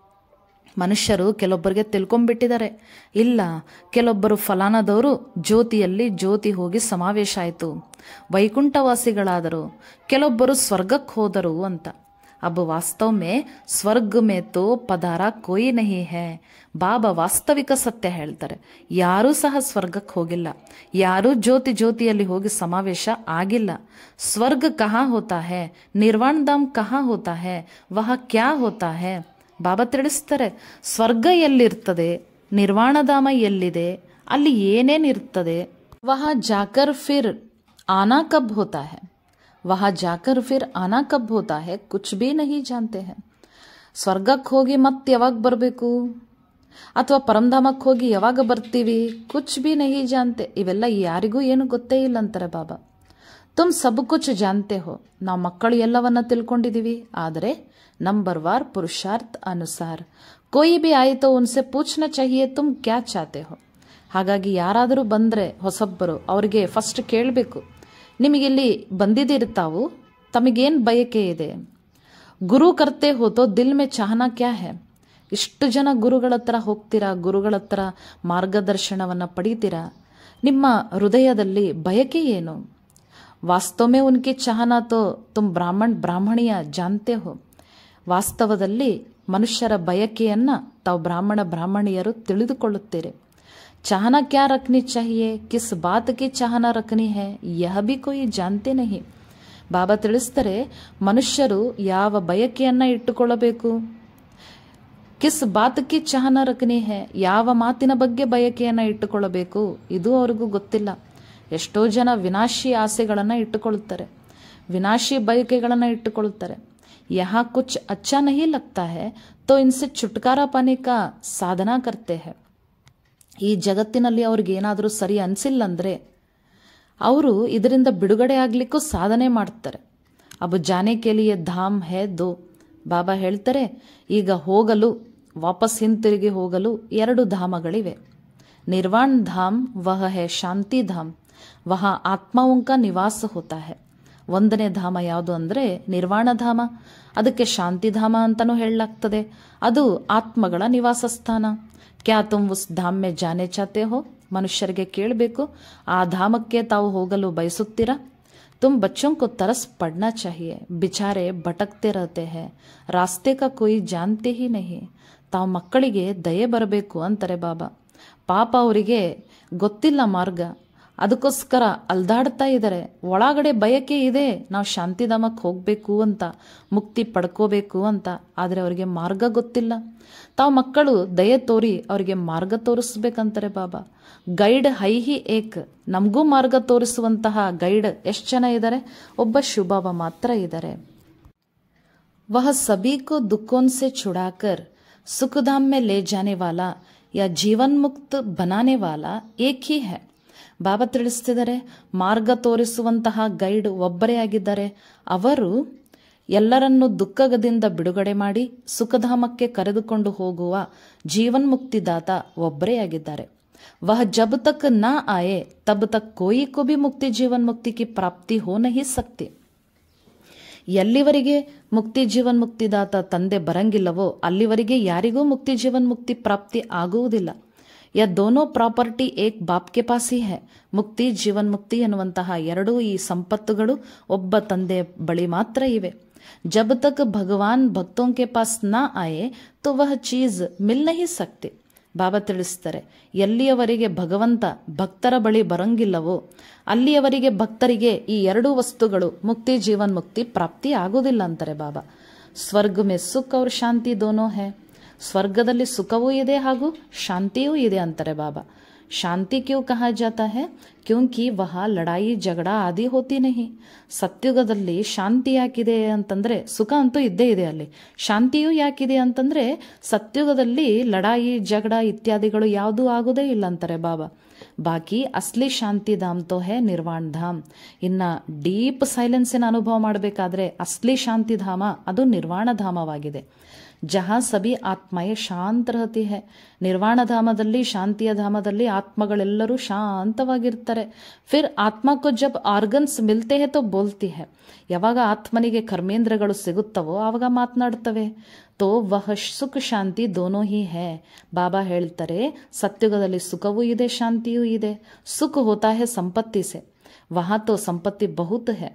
ಮನುಷ್ಯರು ಕೆಲವೊಬ್ಬರಿಗೆ ತಿಳ್ಕೊಂಬಿಟ್ಟಿದ್ದಾರೆ ಇಲ್ಲ ಕೆಲವೊಬ್ಬರು ಫಲಾನದವರು ಜ್ಯೋತಿಯಲ್ಲಿ ಜ್ಯೋತಿ ಹೋಗಿ ಸಮಾವೇಶ ಆಯಿತು ವೈಕುಂಠವಾಸಿಗಳಾದರು ಕೆಲವೊಬ್ಬರು ಸ್ವರ್ಗಕ್ಕೆ ಹೋದರು ಅಂತ अब वास्तव में ಸ್ವರ್ಗ ಮೇ ತೋ ಪದಾರ ಕೋಯಿ ನಹಿ ಹೇ ಬಾಬಾ ವಾಸ್ತವಿಕ ಸತ್ಯ ಹೇಳ್ತಾರೆ ಯಾರೂ ಸಹ ಸ್ವರ್ಗಕ್ಕೆ ಹೋಗಿಲ್ಲ ಯಾರೂ ಜ್ಯೋತಿ ಜ್ಯೋತಿಯಲ್ಲಿ ಹೋಗಿ ಸಮಾವೇಶ ಆಗಿಲ್ಲ ಸ್ವರ್ಗ ಕಹಾ ಹೋತಾ ಹೇ ನಿರ್ವಾಣ ಧಾಮ್ ಕಹಾ ಹೋತಾ ಹೇ ವಹ ಕ್ಯಾ ಹೋತಾ ಹೇ ಬಾಬಾ ತಿಳಿಸ್ತಾರೆ ಸ್ವರ್ಗ ಎಲ್ಲಿರ್ತದೆ ನಿರ್ವಾಣಧಾಮ ಎಲ್ಲಿದೆ ಅಲ್ಲಿ ಏನೇನಿರ್ತದೆ ವಹ ಜಾಕರ್ ಫಿರ್ ಆನಾ ಕಬ್ ಹೋತಾ ಹೇ ವಹ ಜಾಕರ್ ಫಿರ್ ಆನಾ ಕಬ್ ಹೋತಾ ಹೇ ಕುಚ್ ಬಿ ನಹಿ ಜಾನ್ತೆ ಹೇ ಸ್ವರ್ಗಕ್ಕೆ ಹೋಗಿ ಮತ್ತೆ ಯಾವಾಗ ಬರಬೇಕು ಅಥವಾ ಪರಮಧಾಮಕ್ಕೆ ಹೋಗಿ ಯಾವಾಗ ಬರ್ತೀವಿ ಕುಚ್ ಬಿ ನಹಿ ಜಾನ್ತೆ ಇವೆಲ್ಲ ಯಾರಿಗೂ ಏನು ಗೊತ್ತೇ ಇಲ್ಲ ಅಂತಾರೆ ಬಾಬಾ ತುಮ್ ಸಬ್ ಕುಚ್ ಜಾನ್ತೆ ಹೋ ನಾವು ಮಕ್ಕಳು ಎಲ್ಲವನ್ನ ತಿಳ್ಕೊಂಡಿದ್ದೀವಿ ಆದರೆ ನಂಬರ್ ವಾರ್ ಪುರುಷಾರ್ಥ ಅನುಸಾರ कोई भी आए तो उनसे पूछना चाहिए तुम क्या चाहते हो ಹಾಗಾಗಿ ಯಾರಾದರೂ ಬಂದರೆ ಹೊಸಬ್ಬರು ಅವರಿಗೆ ಫಸ್ಟ್ ಕೇಳಬೇಕು ನಿಮಗಿಲ್ಲಿ ಬಂದಿದ್ದೀರಿ ತಾವು ತಮಗೇನು ಬಯಕೆ ಇದೆ ಗುರು ಕರ್ತೆ ಹೋತೋ ದಿಲ್ ಮೇ ಚಾಹನಾ ಕ್ಯಾ ಹೇ ಇಷ್ಟು ಜನ ಗುರುಗಳ ಹತ್ರ ಹೋಗ್ತೀರಾ ಗುರುಗಳ ಹತ್ರ ಮಾರ್ಗದರ್ಶನವನ್ನು ಪಡಿತೀರಾ ನಿಮ್ಮ ಹೃದಯದಲ್ಲಿ ಬಯಕೆ ಏನು ವಾಸ್ತವ ಮೇ ಉನ್ಕಿ ಚಾಹನಾ ತೋ ತುಮ್ ಬ್ರಾಹ್ಮಣ್ ಬ್ರಾಹ್ಮಣಿಯ ಜಾನ್ತೆ ಹೋ ವಾಸ್ತವದಲ್ಲಿ ಮನುಷ್ಯರ ಬಯಕೆಯನ್ನು ತಾವು ಬ್ರಾಹ್ಮಣ ಬ್ರಾಹ್ಮಣಿಯರು ತಿಳಿದುಕೊಳ್ಳುತ್ತೀರಿ चाहना क्या रखनी चाहिए किस बात की चाहना रखनी है यह भी कोई जानते नहीं ಬಾಬಾ ತಿಳಿಸ್ತಾರೆ ಮನುಷ್ಯರು ಯಾವ ಬಯಕೆಯನ್ನ ಇಟ್ಟುಕೊಳ್ಳಬೇಕು ಕಿಸ್ ಬಾತಕ್ಕೆ ಚಹನ ರಕನಿ ಹೇ ಯಾವ ಮಾತಿನ ಬಗ್ಗೆ ಬಯಕೆಯನ್ನ ಇಟ್ಟುಕೊಳ್ಳಬೇಕು ಇದು ಅವ್ರಿಗೂ ಗೊತ್ತಿಲ್ಲ ಎಷ್ಟೋ ಜನ ವಿನಾಶಿ ಆಸೆಗಳನ್ನು ಇಟ್ಟುಕೊಳ್ಳುತ್ತಾರೆ ವಿನಾಶಿ ಬಯಕೆಗಳನ್ನು ಇಟ್ಟುಕೊಳ್ಳುತ್ತಾರೆ ಯಹಾ ಕುಚ್ ಅಚ್ಚಾ ನಹಿ ಲಗ್ತಾ ಹೇ ತೋ ಇನ್ಸೆ ಚುಟ್ಕಾರ ಪಾನೆ ಕಾ ಸಾಧನಾ ಕರ್ತೆ ಹೇ ಈ ಜಗತ್ತಿನಲ್ಲಿ ಅವ್ರಿಗೆ ಏನಾದರೂ ಸರಿ ಅನಿಸಿಲ್ಲ ಅಂದರೆ ಅವರು ಇದರಿಂದ ಬಿಡುಗಡೆ ಆಗಲಿಕ್ಕೂ ಸಾಧನೆ ಮಾಡ್ತಾರೆ ಅಬು ಜಾನೆ ಕೆಲಿಯೇ ಧಾಮ್ ಹೇ ದೋ ಬಾಬಾ ಹೇಳ್ತಾರೆ ಈಗ ಹೋಗಲು ವಾಪಸ್ ಹಿಂತಿರುಗಿ ಹೋಗಲು ಎರಡು ಧಾಮಗಳಿವೆ ನಿರ್ವಾಣ್ ಧಾಮ್ ವಹ ಹೇ ಶಾಂತಿ ಧಾಮ್ ವಹ ಆತ್ಮಾವೋಂ ಕಾ ನಿವಾಸ ಹೋತಾ ಹೇ ಒಂದನೇ ಧಾಮ ಯಾವುದು ಅಂದರೆ ನಿರ್ವಾಣ ಧಾಮ ಅದಕ್ಕೆ ಶಾಂತಿಧಾಮ ಅಂತಲೂ ಹೇಳಲಾಗ್ತದೆ ಅದು ಆತ್ಮಗಳ ನಿವಾಸ ಸ್ಥಾನ ಕ್ಯಾ ತುಮ್ ಉಸ್ ಧಾಮ್ ಮೇ ಜಾನೆ ಚಾತೆ ಹೋ ಮನುಷ್ಯರಿಗೆ ಕೇಳಬೇಕು ಆ ಧಾಮಕ್ಕೆ ತಾವು ಹೋಗಲು ಬಯಸುತ್ತೀರಾ ತುಮ್ ಬಚ್ಚೋं को तरस पड़ना चाहिए बिचारे भटकते रहते हैं रास्ते का कोई जानते ही नहीं ತಾವು ಮಕ್ಕಳಿಗೆ ದಯೆ ಬರಬೇಕು ಅಂತಾರೆ ಬಾಬಾ ಪಾಪ ಅವರಿಗೆ ಗೊತ್ತಿಲ್ಲ ಮಾರ್ಗ ಅದಕ್ಕೋಸ್ಕರ ಅಲ್ದಾಡ್ತಾ ಇದ್ದಾರೆ ಒಳಗಡೆ ಬಯಕೆ ಇದೆ ನಾವು ಶಾಂತಿಧಾಮಕ್ಕೆ ಹೋಗಬೇಕು ಅಂತ ಮುಕ್ತಿ ಪಡ್ಕೋಬೇಕು ಅಂತ ಆದರೆ ಅವರಿಗೆ ಮಾರ್ಗ ಗೊತ್ತಿಲ್ಲ ತಾವು ಮಕ್ಕಳು ದಯೆ ತೋರಿ ಅವರಿಗೆ ಮಾರ್ಗ ತೋರಿಸ್ಬೇಕಂತಾರೆ ಬಾಬಾ ಗೈಡ್ ಹೈಹಿ ಏಕ್ ನಮಗೂ ಮಾರ್ಗ ತೋರಿಸುವಂತಹ ಗೈಡ್ ಎಷ್ಟು ಜನ ಇದ್ದಾರೆ ಒಬ್ಬ ಶುಭಾವ ಮಾತ್ರ ಇದ್ದಾರೆ वह सभी को दुखों से छुड़ाकर सुखधाम में ले जाने वाला या जीवन मुक्त बनाने वाला एक ही है ಬಾಬಾ ತಿಳಿಸ್ತಿದ್ದಾರೆ ಮಾರ್ಗ ತೋರಿಸುವಂತಹ ಗೈಡ್ ಒಬ್ಬರೇ ಆಗಿದ್ದಾರೆ ಅವರು ಎಲ್ಲರನ್ನೂ ದುಃಖದಿಂದ ಬಿಡುಗಡೆ ಮಾಡಿ ಸುಖಧಾಮಕ್ಕೆ ಕರೆದುಕೊಂಡು ಹೋಗುವ ಜೀವನ್ಮುಕ್ತಿದಾತ ಒಬ್ಬರೇ ಆಗಿದ್ದಾರೆ ವಹ ಜಬ್ ತಕ್ ನಾ ಆಯೆ ತಬ್ ತಕ್ ಕೋಯಿ ಕೋ ಭಿ ಮುಕ್ತಿ ಜೀವನ್ ಮುಕ್ತಿ ಕಿ ಪ್ರಾಪ್ತಿ ಹೋ ನಹಿ ಸಕ್ತಿ ಎಲ್ಲಿವರೆಗೆ ಮುಕ್ತಿ ಜೀವನ್ ಮುಕ್ತಿದಾತ ತಂದೆ ಬರಂಗಿಲ್ಲವೋ ಅಲ್ಲಿವರೆಗೆ ಯಾರಿಗೂ ಮುಕ್ತಿ ಜೀವನ್ ಮುಕ್ತಿ ಪ್ರಾಪ್ತಿ ಆಗುವುದಿಲ್ಲ ಯ ದೋನೋ ಪ್ರಾಪರ್ಟಿ ಏಕ್ ಬಾಪ್ಗೆ ಪಾಸ್ ಹಿ ಹೈ ಮುಕ್ತಿ ಜೀವನ್ ಮುಕ್ತಿ ಎನ್ನುವಂತಹ ಎರಡೂ ಈ ಸಂಪತ್ತುಗಳು ಒಬ್ಬ ತಂದೆ ಬಳಿ ಮಾತ್ರ ಇವೆ ಜಬ್ ತಕ್ ಭಗವಾನ್ ಭಕ್ತೋಂ ಕೆ ಪಾಸ್ ನಾ ಆಯೆ ತೋ ವಹ ಚೀಸ್ ಮಿಲ್ ನಹಿ ಸಕ್ತಿ ಬಾಬಾ ತಿಳಿಸ್ತಾರೆ ಎಲ್ಲಿಯವರೆಗೆ ಭಗವಂತ ಭಕ್ತರ ಬಳಿ ಬರಂಗಿಲ್ಲವೋ ಅಲ್ಲಿಯವರೆಗೆ ಭಕ್ತರಿಗೆ ಈ ಎರಡೂ ವಸ್ತುಗಳು ಮುಕ್ತಿ ಜೀವನ್ ಮುಕ್ತಿ ಪ್ರಾಪ್ತಿ ಆಗುವುದಿಲ್ಲ ಅಂತಾರೆ ಬಾಬಾ ಸ್ವರ್ಗ ಮೇ ಸುಖ ಅವ್ರ ಶಾಂತಿ ದೋನೋ ಹೇ ಸ್ವರ್ಗದಲ್ಲಿ ಸುಖವೂ ಇದೆ ಹಾಗೂ ಶಾಂತಿಯೂ ಇದೆ ಅಂತಾರೆ ಬಾಬಾ ಶಾಂತಿ ಕ್ಯೂ ಕಹಾ ಜಾತಾ ಹೇ ಕ್ಯೂಂಕಿ ವಹ ಲಡಾಯಿ ಜಗಳ ಆದಿ ಹೋತಿ ನಹಿ ಸತ್ಯುಗದಲ್ಲಿ ಶಾಂತಿ ಯಾಕಿದೆ ಅಂತಂದ್ರೆ ಸುಖ ಅಂತೂ ಇದ್ದೇ ಇದೆ ಅಲ್ಲಿ ಶಾಂತಿಯೂ ಯಾಕಿದೆ ಅಂತಂದ್ರೆ ಸತ್ಯುಗದಲ್ಲಿ ಲಡಾಯಿ ಜಗಳ ಇತ್ಯಾದಿಗಳು ಯಾವುದೂ ಆಗೋದೇ ಇಲ್ಲ ಅಂತಾರೆ ಬಾಬಾ ಬಾಕಿ ಅಸ್ಲಿ ಶಾಂತಿ ಧಾಮ್ ತೋ ಹೇ ನಿರ್ವಾಣ್ ಧಾಮ್ ಇನ್ನ ಡೀಪ್ ಸೈಲೆನ್ಸಿನ ಅನುಭವ ಮಾಡಬೇಕಾದ್ರೆ ಅಸ್ಲಿ ಶಾಂತಿ ಧಾಮ ಅದು ನಿರ್ವಾಣ ಧಾಮವಾಗಿದೆ ಜಹಾ ಸಭಿ ಆತ್ಮಯೇ ಶಾಂತ ರಹತಿ ಹೇ ನಿರ್ವಾಣ ಧಾಮದಲ್ಲಿ ಶಾಂತಿಯ ಧಾಮದಲ್ಲಿ ಆತ್ಮಗಳೆಲ್ಲರೂ ಶಾಂತವಾಗಿರ್ತಾರೆ ಫಿರ್ ಆತ್ಮಕ್ಕೂ ಜಬ್ ಆರ್ಗನ್ಸ್ ಮಿಲ್ತೆ ಹೇ ತೋ ಬೋಲ್ತಿ ಹೇ ಯಾವಾಗ ಆತ್ಮನಿಗೆ ಕರ್ಮೇಂದ್ರಗಳು ಸಿಗುತ್ತವೋ ಆವಾಗ ಮಾತನಾಡ್ತವೆ ತೋ ವಹ ಸುಖ ಶಾಂತಿ ದೋನೋ ಹಿ ಹೇ ಬಾಬಾ ಹೇಳ್ತಾರೆ ಸತ್ಯುಗದಲ್ಲಿ ಸುಖವೂ ಇದೆ ಶಾಂತಿಯೂ ಇದೆ ಸುಖ ಹೋತಾ ಹೇ ಸಂಪತ್ತಿ ಸೆ ವಹ ತೋ ಸಂಪತ್ತಿ ಬಹುತ್ ಹೇ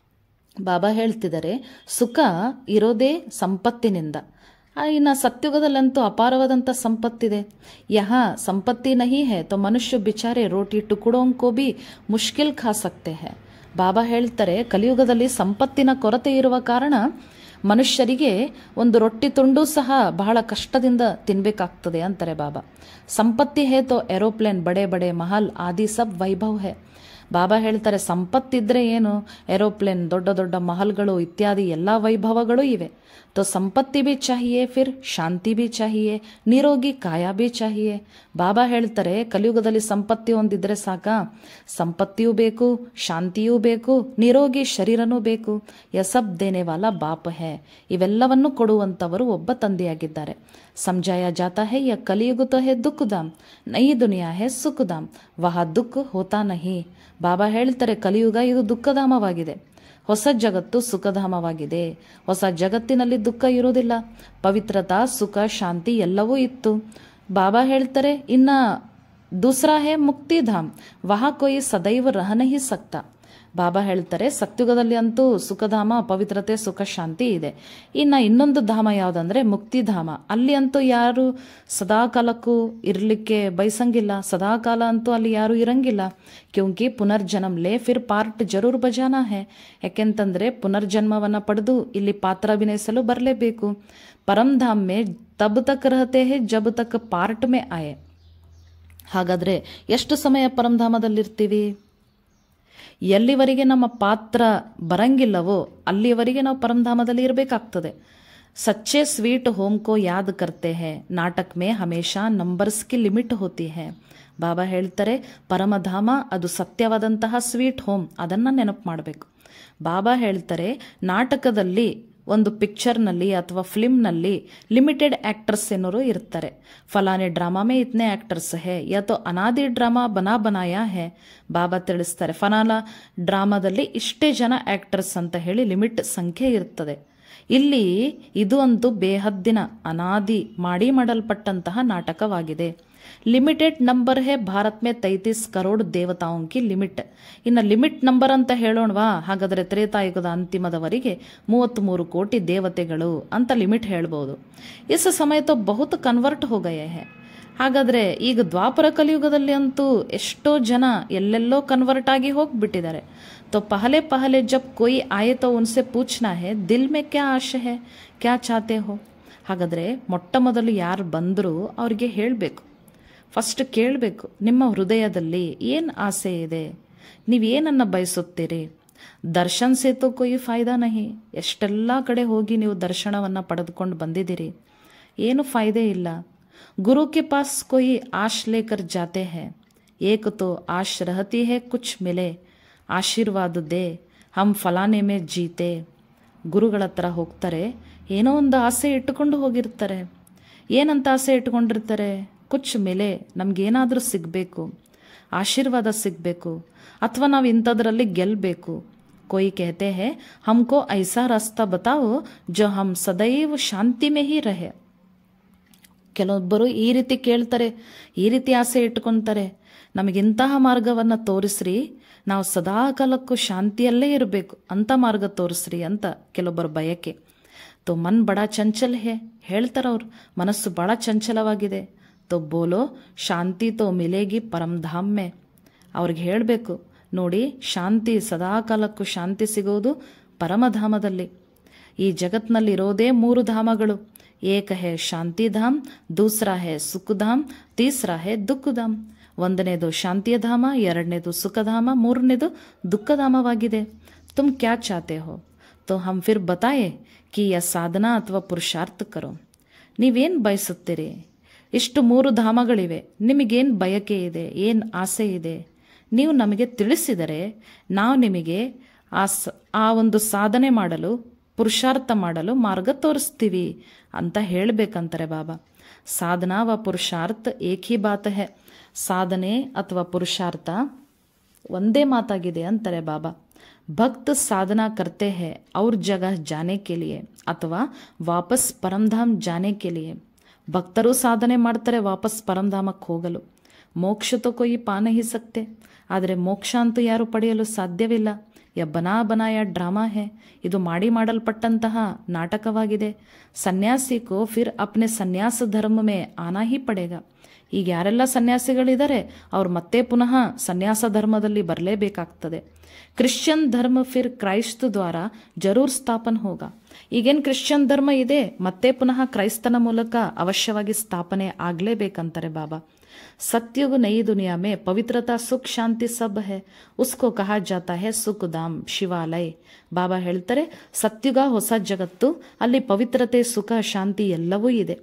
ಬಾಬಾ ಹೇಳ್ತಿದ್ದಾರೆ ಸುಖ ಇರೋದೇ ಸಂಪತ್ತಿನಿಂದ ಇನ್ನು ಸತ್ಯುಗದಲ್ಲಂತೂ ಅಪಾರವಾದಂಥ ಸಂಪತ್ತಿದೆ ಯಹ ಸಂಪತ್ತಿ ನಹಿ ಹೇ ತೋ ಮನುಷ್ಯ ಬಿಚಾರೆ ರೋಟಿ ಟುಕುಡೋಂ ಕೋ ಬಿ ಮುಷ್ಕಿಲ್ ಖಾ ಸಕ್ತೆ ಹೇ ಬಾಬಾ ಹೇಳ್ತಾರೆ ಕಲಿಯುಗದಲ್ಲಿ ಸಂಪತ್ತಿನ ಕೊರತೆ ಇರುವ ಕಾರಣ ಮನುಷ್ಯರಿಗೆ ಒಂದು ರೊಟ್ಟಿ ತುಂಡು ಸಹ ಬಹಳ ಕಷ್ಟದಿಂದ ತಿನ್ಬೇಕಾಗ್ತದೆ ಅಂತಾರೆ ಬಾಬಾ ಸಂಪತ್ತಿ ಹೇ ತೋ ಏರೋಪ್ಲೇನ್ ಬಡೆ ಬಡೆ ಮಹಲ್ ಆದಿ ಸಬ್ ವೈಭವ್ ಹೇ ಬಾಬಾ ಹೇಳ್ತಾರೆ ಸಂಪತ್ತಿದ್ರೆ ಏನು ಏರೋಪ್ಲೇನ್ ದೊಡ್ಡ ದೊಡ್ಡ ಮಹಲ್ಗಳು ಇತ್ಯಾದಿ ಎಲ್ಲ ವೈಭವಗಳು ಇವೆ तो संपत्ति भी चाहिए फिर ಶಾಂತಿ भी चाहिए ನಿರೋಗಿ ಕಾಯ भी चाहिए ಬಾಬಾ ಹೇಳ್ತಾರೆ ಕಲಿಯುಗದಲ್ಲಿ ಸಂಪತ್ತಿ ಹೊಂದಿದ್ರೆ ಸಾಕ ಸಂಪತ್ತಿಯೂ ಬೇಕು ಶಾಂತಿಯೂ ಬೇಕು ನಿರೋಗಿ ಶರೀರನೂ ಬೇಕು ಯಸಬ್ ದೇನೆ ವಾಲ ಬಾಪ್ ಹೇ ಇವೆಲ್ಲವನ್ನು ಕೊಡುವಂತವರು ಒಬ್ಬ ತಂದೆಯಾಗಿದ್ದಾರೆ ಸಮझाया जाता है यह कलयुग तो है दुखधाम नई दुनिया है सुखಧಾಮ್ ವಹ ದುಃಖ ಹೋತಾ ನಹಿ ಬಾಬಾ ಹೇಳ್ತಾರೆ ಕಲಿಯುಗ ಇದು ದುಃಖಧಾಮವಾಗಿದೆ ಹೊಸ ಜಗತ್ತು ಸುಖಧಾಮವಾಗಿದೆ ಹೊಸ ಜಗತ್ತಿನಲ್ಲಿ ದುಃಖ ಇರುವುದಿಲ್ಲ ಪವಿತ್ರತಾ ಸುಖ ಶಾಂತಿ ಎಲ್ಲವೂ ಇತ್ತು ಬಾಬಾ ಹೇಳ್ತಾರೆ ಇನ್ನ ದೂಸರಾ ಹೇ ಮುಕ್ತಿಧಾಮ್ ವಹ ಕೊಯ್ ಸದೈವ ರಹ ನಹಿ ಸಕ್ತಾ ಬಾಬಾ ಹೇಳ್ತಾರೆ ಸತ್ಯುಗದಲ್ಲಿ ಅಂತೂ ಸುಖಧಾಮ ಪವಿತ್ರತೆ ಸುಖ ಶಾಂತಿ ಇದೆ ಇನ್ನು ಇನ್ನೊಂದು ಧಾಮ ಯಾವುದಂದ್ರೆ ಮುಕ್ತಿಧಾಮ ಅಲ್ಲಿ ಅಂತೂ ಯಾರು ಸದಾಕಾಲಕ್ಕೂ ಇರಲಿಕ್ಕೆ ಬಯಸಂಗಿಲ್ಲ ಸದಾಕಾಲ ಅಂತೂ ಅಲ್ಲಿ ಯಾರು ಇರಂಗಿಲ್ಲ ಕ್ಯೂಂಕಿ ಪುನರ್ಜನ್ಮ ಲೇ ಫಿರ್ ಪಾರ್ಟ್ ಜರೂರ್ ಬಜಾನ ಹೇ ಯಾಕೆಂತಂದ್ರೆ ಪುನರ್ಜನ್ಮವನ್ನ ಪಡೆದು ಇಲ್ಲಿ ಪಾತ್ರ ಅಭಿನಯಿಸಲು ಬರಲೇಬೇಕು ಪರಂಧಾಮ್ ಮೇ ತಬ್ ತಕ್ ರಹತೆ ಹೇ ಜಬ್ ತಕ್ ಪಾರ್ಟ್ ಮೇ ಆಯೆ ಹಾಗಾದ್ರೆ ಎಷ್ಟು ಸಮಯ ಪರಂಧಾಮದಲ್ಲಿರ್ತೀವಿ ಎಲ್ಲಿವರೆಗೆ ನಮ್ಮ ಪಾತ್ರ ಬರಂಗಿಲ್ಲವೋ ಅಲ್ಲಿವರೆಗೆ ನಾವು ಪರಂಧಾಮದಲ್ಲಿ ಇರಬೇಕಾಗ್ತದೆ ಸಚ್ಚೆ ಸ್ವೀಟ್ ಹೋಮ್ ಕೋ ಯಾದ್ ಕರ್ತೆ ಹೇ ನಾಟಕ್ ಮೇ ಹಮೇಶಾ ನಂಬರ್ಸ್ ಕಿ ಲಿಮಿಟ್ ಹೋತಿ ಹೇ ಬಾಬಾ ಹೇಳ್ತಾರೆ ಪರಮಧಾಮ ಅದು ಸತ್ಯವಾದಂತಹ ಸ್ವೀಟ್ ಹೋಮ್ ಅದನ್ನು ನೆನಪು ಮಾಡಬೇಕು ಬಾಬಾ ಹೇಳ್ತಾರೆ ನಾಟಕದಲ್ಲಿ ಒಂದು ಪಿಕ್ಚರ್ನಲ್ಲಿ ಅಥವಾ ಫಿಲ್ಮ್ನಲ್ಲಿ ಲಿಮಿಟೆಡ್ ಆ್ಯಕ್ಟರ್ಸ್ ಏನೋರು ಇರ್ತಾರೆ ಫಲಾನೆ ಡ್ರಾಮಾ ಮೇ ಇತನೆ ಆ್ಯಕ್ಟರ್ಸ್ ಹೇ ಯಾತೋ ಅನಾದಿ ಡ್ರಾಮಾ ಬನಾ ಬನಾಯ ಹೇ ಬಾಬಾ ತಿಳಿಸ್ತಾರೆ ಫಲಾನ ಡ್ರಾಮಾದಲ್ಲಿ ಇಷ್ಟೇ ಜನ ಆ್ಯಕ್ಟರ್ಸ್ ಅಂತ ಹೇಳಿ ಲಿಮಿಟ್ ಸಂಖ್ಯೆ ಇರ್ತದೆ ಇಲ್ಲಿ ಇದು ಅಂತೂ ಬೇಹದ್ದಿನ ಅನಾದಿ ಮಾಡಿ ಮಾಡಲ್ಪಟ್ಟಂತಹ ನಾಟಕವಾಗಿದೆ ಲಿಮಿಟೆಡ್ ನಂಬರ್ ಹೇ ಭಾರತ್ ಮೇ ತೈತೀಸ್ ಕರೋಡ್ ದೇವತಾओं की ಲಿಮಿಟ್ ಇನ್ನು ಲಿಮಿಟ್ ನಂಬರ್ ಅಂತ ಹೇಳೋಣವಾ ಹಾಗಾದರೆ ತ್ರೇತಾಯುಗದ ಅಂತಿಮದವರೆಗೆ ಮೂವತ್ತ್ಮೂರು ಕೋಟಿ ದೇವತೆಗಳು ಅಂತ ಲಿಮಿಟ್ ಹೇಳ್ಬೋದು ಇಸ್ ಸಮಯ ತೋ ಬಹುತ್ ಕನ್ವರ್ಟ್ ಹೋ ಗಯೇ ಹೇ ಹಾಗಾದರೆ ಈಗ ದ್ವಾಪರ ಕಲಿಯುಗದಲ್ಲಿ ಅಂತೂ ಎಷ್ಟೋ ಜನ ಎಲ್ಲೆಲ್ಲೋ ಕನ್ವರ್ಟ್ ಆಗಿ ಹೋಗ್ಬಿಟ್ಟಿದ್ದಾರೆ तो पहले पहले जब कोई आए तो उनसे पूछना है दिल में क्या आशೆ है क्या चाहते हो ಹಾಗಾದರೆ ಮೊಟ್ಟ ಮೊದಲು ಯಾರು ಬಂದರೂ ಅವ್ರಿಗೆ ಹೇಳಬೇಕು ಫಸ್ಟ್ ಕೇಳಬೇಕು ನಿಮ್ಮ ಹೃದಯದಲ್ಲಿ ಏನು ಆಸೆ ಇದೆ ನೀವೇನನ್ನು ಬಯಸುತ್ತೀರಿ ದರ್ಶನ್ ಸೇತು ಕೊಯ್ ಫಾಯ್ದಾ ನಹಿ ಎಷ್ಟೆಲ್ಲ ಕಡೆ ಹೋಗಿ ನೀವು ದರ್ಶನವನ್ನು ಪಡೆದುಕೊಂಡು ಬಂದಿದ್ದೀರಿ ಏನು ಫಾಯ್ದೆ ಇಲ್ಲ ಗುರು ಕೆ ಪಾಸ್ ಕೊಯ್ ಆಶ್ ಲೇಕರ್ ಜಾತೆ ಹೇ ಏಕ್ ತೋ ಆಶ್ ರಹತಿ ಹೇ ಕುಚ್ ಮಿಲೆ ಆಶೀರ್ವಾದ ದೇ ಹಮ್ ಫಲಾನೆ ಮೇ ಜೀತೆ ಗುರುಗಳ ಹತ್ರ ಹೋಗ್ತಾರೆ ಏನೋ ಒಂದು ಆಸೆ ಇಟ್ಟುಕೊಂಡು ಹೋಗಿರ್ತಾರೆ ಏನಂತ ಆಸೆ ಇಟ್ಕೊಂಡಿರ್ತಾರೆ ಕುಚ್ ಮೇಲೆ ನಮಗೇನಾದರೂ ಸಿಗಬೇಕು ಆಶೀರ್ವಾದ ಸಿಗಬೇಕು ಅಥವಾ ನಾವು ಇಂಥದ್ರಲ್ಲಿ ಗೆಲ್ಲಬೇಕು कोई कहते हैं हमको ऐसा रास्ता बताओ जो हम सदैव शांति में ही रहे ಕೆಲವೊಬ್ಬರು ಈ ರೀತಿ ಕೇಳ್ತಾರೆ ಈ ರೀತಿ ಆಸೆ ಇಟ್ಕೊತಾರೆ ನಮಗಿಂತಹ ಮಾರ್ಗವನ್ನು ತೋರಿಸ್ರಿ ನಾವು ಸದಾ ಕಾಲಕ್ಕೂ ಶಾಂತಿಯಲ್ಲೇ ಇರಬೇಕು ಅಂಥ ಮಾರ್ಗ ತೋರಿಸ್ರಿ ಅಂತ ಕೆಲವೊಬ್ಬರ ಬಯಕೆ ತೋ ಮನ್ ಬಡ ಚಂಚಲ್ ಹೇ ಹೇಳ್ತಾರವ್ರು ಮನಸ್ಸು ಬಹಳ ಚಂಚಲವಾಗಿದೆ ತೋ ಬೋಲೋ ಶಾಂತಿ ತೋ ಮಿಲೇಗಿ ಪರಮಧಾಮ್ ಮೇ ಅವ್ರಿಗೆ ಹೇಳಬೇಕು ನೋಡಿ ಶಾಂತಿ ಸದಾ ಕಾಲಕ್ಕೂ ಶಾಂತಿ ಸಿಗೋದು ಪರಮಧಾಮದಲ್ಲಿ ಈ ಜಗತ್ನಲ್ಲಿರೋದೇ ಮೂರು ಧಾಮಗಳು ಏಕ ಹೇ ಶಾಂತಿಧಾಮ್ ದೂಸರಾ ಹೇ ಸುಖಧಾಮ್ ತೀಸರಾ ಹೇ ದುಃಖಧಾಮ್ ಒಂದನೇದು ಶಾಂತಿಯ ಧಾಮ ಎರಡನೇದು ಸುಖಧಾಮ ಮೂರನೇದು ದುಃಖಧಾಮವಾಗಿದೆ ತುಮ್ ಕ್ಯಾ ಚಾತೆ ಹೋ ತೋ ಹಮ್ ಫಿರ್ ಬತಾಯೆ ಕಿ ಯ ಸಾಧನಾ ಅಥವಾ ಪುರುಷಾರ್ಥ ಕರೋ ನೀವೇನು ಬಯಸುತ್ತೀರಿ ಇಷ್ಟು ಮೂರು ಧಾಮಗಳಿವೆ ನಿಮಗೇನು ಬಯಕೆ ಇದೆ ಏನು ಆಸೆ ಇದೆ ನೀವು ನಮಗೆ ತಿಳಿಸಿದರೆ ನಾವು ನಿಮಗೆ ಆ ಸ ಆ ಒಂದು ಸಾಧನೆ ಮಾಡಲು ಪುರುಷಾರ್ಥ ಮಾಡಲು ಮಾರ್ಗ ತೋರಿಸ್ತೀವಿ ಅಂತ ಹೇಳಬೇಕಂತಾರೆ ಬಾಬಾ ಸಾಧನಾ ವ ಪುರುಷಾರ್ಥ ಏಕ್ ಹಿ ಬಾತ್ ಹೇ ಸಾಧನೆ ಅಥವಾ ಪುರುಷಾರ್ಥ ಒಂದೇ ಮಾತಾಗಿದೆ ಅಂತಾರೆ ಬಾಬಾ ಭಕ್ತ ಸಾಧನಾ ಕರ್ತೆ ಹೇ ಅವ್ರ ಜಗಹ ಜಾನೆ ಕೆ ಲಿಯೆ ಅಥವಾ ವಾಪಸ್ ಪರಂಧಾಮ್ ಜಾನೆ ಕೆ ಲಿಯೆ ಭಕ್ತರು ಸಾಧನೆ ಮಾಡ್ತಾರೆ ವಾಪಸ್ ಪರಂಧಾಮಕ್ಕೆ ಹೋಗಲು ಮೋಕ್ಷ ತೋ ಕೊಯ್ ಪಾ ನಹಿ ಸಕ್ತೆ ಆದರೆ ಮೋಕ್ಷ ಅಂತೂ ಯಾರು ಪಡೆಯಲು ಸಾಧ್ಯವಿಲ್ಲ ಯ ಬನಾ ಬನಾಯ ಡ್ರಾಮಾ ಹೇ ಇದು ಮಾಡಿ ಮಾಡಲ್ಪಟ್ಟಂತಹ ನಾಟಕವಾಗಿದೆ ಸನ್ಯಾಸಿ ಕೋ ಫಿರ್ ಅಪ್ನೆ ಸನ್ಯಾಸ ಧರ್ಮ ಮೇ ಆನಾ ಹಿ ಪಡೇಗ ಈಗ ಯಾರೆಲ್ಲ ಸನ್ಯಾಸಿಗಳಿದ್ದಾರೆ ಅವ್ರು ಮತ್ತೆ ಪುನಃ ಸನ್ಯಾಸ ಧರ್ಮದಲ್ಲಿ ಬರಲೇಬೇಕಾಗ್ತದೆ ಕ್ರಿಶ್ಚಿಯನ್ ಧರ್ಮ ಫಿರ್ ಕ್ರೈಸ್ತ ದ್ವಾರ ಜರೂರ್ ಸ್ಥಾಪನ್ ಹೋಗ ಈಗೇನು ಕ್ರಿಶ್ಚಿಯನ್ ಧರ್ಮ ಇದೆ ಮತ್ತೆ ಪುನಃ ಕ್ರೈಸ್ತನ ಮೂಲಕ ಅವಶ್ಯವಾಗಿ ಸ್ಥಾಪನೆ ಆಗಲೇಬೇಕಂತಾರೆ ಬಾಬಾ सत्युग नई दुनिया में पवित्रता सुख शांति सब है उसको कहा जाता है ಸುಖಧಾಮ್ ಶಿವಾಲಯ ಬಾಬಾ ಹೇಳ್ತಾರೆ ಸತ್ಯುಗ ಹೊಸ ಜಗತ್ತು ಅಲ್ಲಿ ಪವಿತ್ರತೆ ಸುಖ ಶಾಂತಿ ಎಲ್ಲವೂ ಇದೆ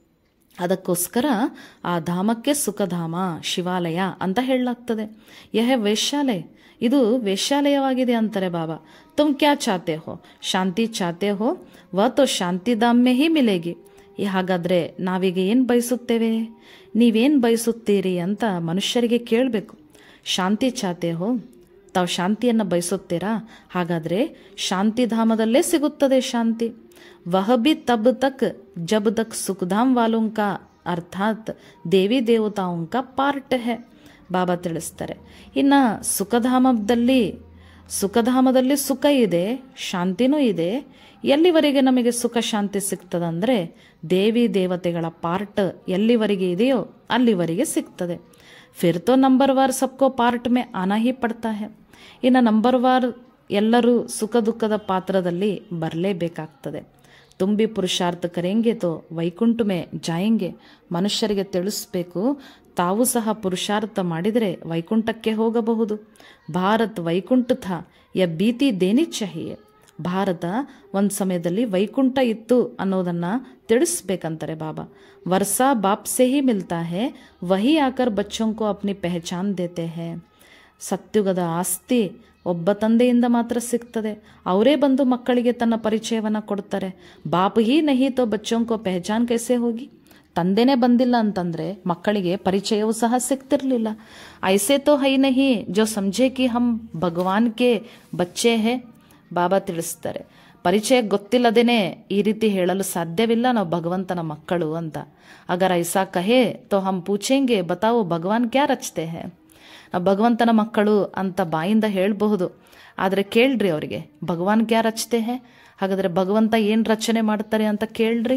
ಅದಕ್ಕೋಸ್ಕರ ಆ ಧಾಮಕ್ಕೆ ಸುಖಧಾಮ ಶಿವಾಲಯ ಅಂತ ಹೇಳಲಾಗ್ತದೆ ಯಹ ವೇಶ್ಯಾಲಯ ಇದು ವೇಶ್ಯಾಲಯವಾಗಿದೆ ಅಂತಾರೆ ಬಾಬಾ ತುಮ್ ಕ್ಯಾ ಚಾತೆ ಹೋ ಶಾಂತಿ ಚಾತೆ ಹೋ ವ ತೋ ಶಾಂತಿ ಧಾಮ್ ಮೇ ಹಿ ಮಿಲೇಗಿ ಈ ಹಾಗಾದ್ರೆ ನಾವೀಗ ಏನು ಬಯಸುತ್ತೇವೆ ನೀವೇನು ಬಯಸುತ್ತೀರಿ ಅಂತ ಮನುಷ್ಯರಿಗೆ ಕೇಳಬೇಕು ಶಾಂತಿ ಚಾತೆ ಹೋ ತಾವು ಶಾಂತಿಯನ್ನು ಬಯಸುತ್ತೀರಾ ಹಾಗಾದರೆ ಶಾಂತಿಧಾಮದಲ್ಲೇ ಸಿಗುತ್ತದೆ ಶಾಂತಿ ವಹ ಬಿ ತಬ್ ತಕ್ ಜಬ್ ತಕ್ ಸುಖಧಾಮ್ ವಾಲೋಂ ಕಾ ಅರ್ಥಾತ್ ದೇವಿ ದೇವತಾओं का ಪಾರ್ಟ್ ಹೇ ಬಾಬಾ ತಿಳಿಸ್ತಾರೆ ಇನ್ನು ಸುಖಧಾಮದಲ್ಲಿ ಸುಖಧಾಮದಲ್ಲಿ ಸುಖ ಇದೆ ಶಾಂತಿನೂ ಇದೆ ಎಲ್ಲಿವರೆಗೆ ನಮಗೆ ಸುಖ ಶಾಂತಿ ಸಿಗ್ತದಂದ್ರೆ ದೇವಿ ದೇವತೆಗಳ ಪಾರ್ಟ್ ಎಲ್ಲಿವರೆಗೆ ಇದೆಯೋ ಅಲ್ಲಿವರೆಗೆ ಸಿಗ್ತದೆ ಫಿರ್ ತೋ ನಂಬರ್ ವಾರ್ ಸಬ್ಕೋ ಪಾರ್ಟ್ ಮೇ ಆನಾ ಹಿ ಪಡ್ತಾ ಹೇ ಇನ್ನು ನಂಬರ್ ವಾರ್ ಎಲ್ಲರೂ ಸುಖ ದುಃಖದ ಪಾತ್ರದಲ್ಲಿ ಬರಲೇಬೇಕಾಗ್ತದೆ ತುಂಬಿ ಪುರುಷಾರ್ಥ ಕರೆಂಗೆ ತೋ ವೈಕುಂಠ ಮೇ ಜಾಯಂಗೆ ಮನುಷ್ಯರಿಗೆ ತಿಳಿಸ್ಬೇಕು ತಾವು ಸಹ ಪುರುಷಾರ್ಥ ಮಾಡಿದರೆ ವೈಕುಂಠಕ್ಕೆ ಹೋಗಬಹುದು ಭಾರತ್ ವೈಕುಂಠ ಥಾ ಯ ಭೀತಿ ದೇನಿ ಚಾಹಿಯೆ ಭಾರತ ಒಂದು ಸಮಯದಲ್ಲಿ ವೈಕುಂಠ ಇತ್ತು ಅನ್ನೋದನ್ನ ತಿಳಿಸ್ಬೇಕಂತಾರೆ ಬಾಬಾ ವರ್ಷಾ ಬಾಪ್ ಸೆ ಹಿ ಮಿಲ್ತಾ ಹೇ ವಹಿ ಆಕರ್ ಬಚ್ಚೋಂ ಕೋ ಅಪ್ನಿ ಪಹಚಾನ್ ದೇತೆ ಹೇ ಸತ್ಯುಗದ ಆಸ್ತಿ ಒಬ್ಬ ತಂದೆಯಿಂದ ಮಾತ್ರ ಸಿಗ್ತದೆ ಅವರೇ ಬಂದು ಮಕ್ಕಳಿಗೆ ತನ್ನ ಪರಿಚಯವನ್ನು ಕೊಡ್ತಾರೆ ಬಾಪ್ ಹಿ ನಹಿ ತೋ ಬಚ್ಚೋಂ ಕೋ ಪಹಚಾನ್ ಕೈಸೆ ಹೋಗಿ ತಂದೆನೇ ಬಂದಿಲ್ಲ ಅಂತಂದ್ರೆ ಮಕ್ಕಳಿಗೆ ಪರಿಚಯವೂ ಸಹ ಸಿಗ್ತಿರ್ಲಿಲ್ಲ ಐಸೆ ತೋ ಹೈ ನಹಿ ಜೋ ಸಮझे ಕಿ ಹಮ್ ಭಗವಾನ್ ಕೆ ಬಚ್ಚೆ ಹೇ ಬಾಬಾ ತಿಳಿಸ್ತಾರೆ ಪರಿಚಯ ಗೊತ್ತಿಲ್ಲದೇನೆ ಈ ರೀತಿ ಹೇಳಲು ಸಾಧ್ಯವಿಲ್ಲ ನಾವು ಭಗವಂತನ ಮಕ್ಕಳು ಅಂತ ಅಗರ್ ಐಸಾ ಕಹೆ ತೋ ಹಮ್ ಪೂಛೆಂಗೆ ಬತಾವು ಭಗವಾನ್ ಕ್ಯಾ ರಚ್ತೆ ಹೇ ನಾವು ಭಗವಂತನ ಮಕ್ಕಳು ಅಂತ ಬಾಯಿಂದ ಹೇಳಬಹುದು ಆದರೆ ಕೇಳ್ರಿ ಅವರಿಗೆ ಭಗವಾನ್ ಕ್ಯಾ ರಚ್ತೆ ಹೇ ಹಾಗಾದರೆ ಭಗವಂತ ಏನು ರಚನೆ ಮಾಡ್ತಾರೆ ಅಂತ ಕೇಳ್ರಿ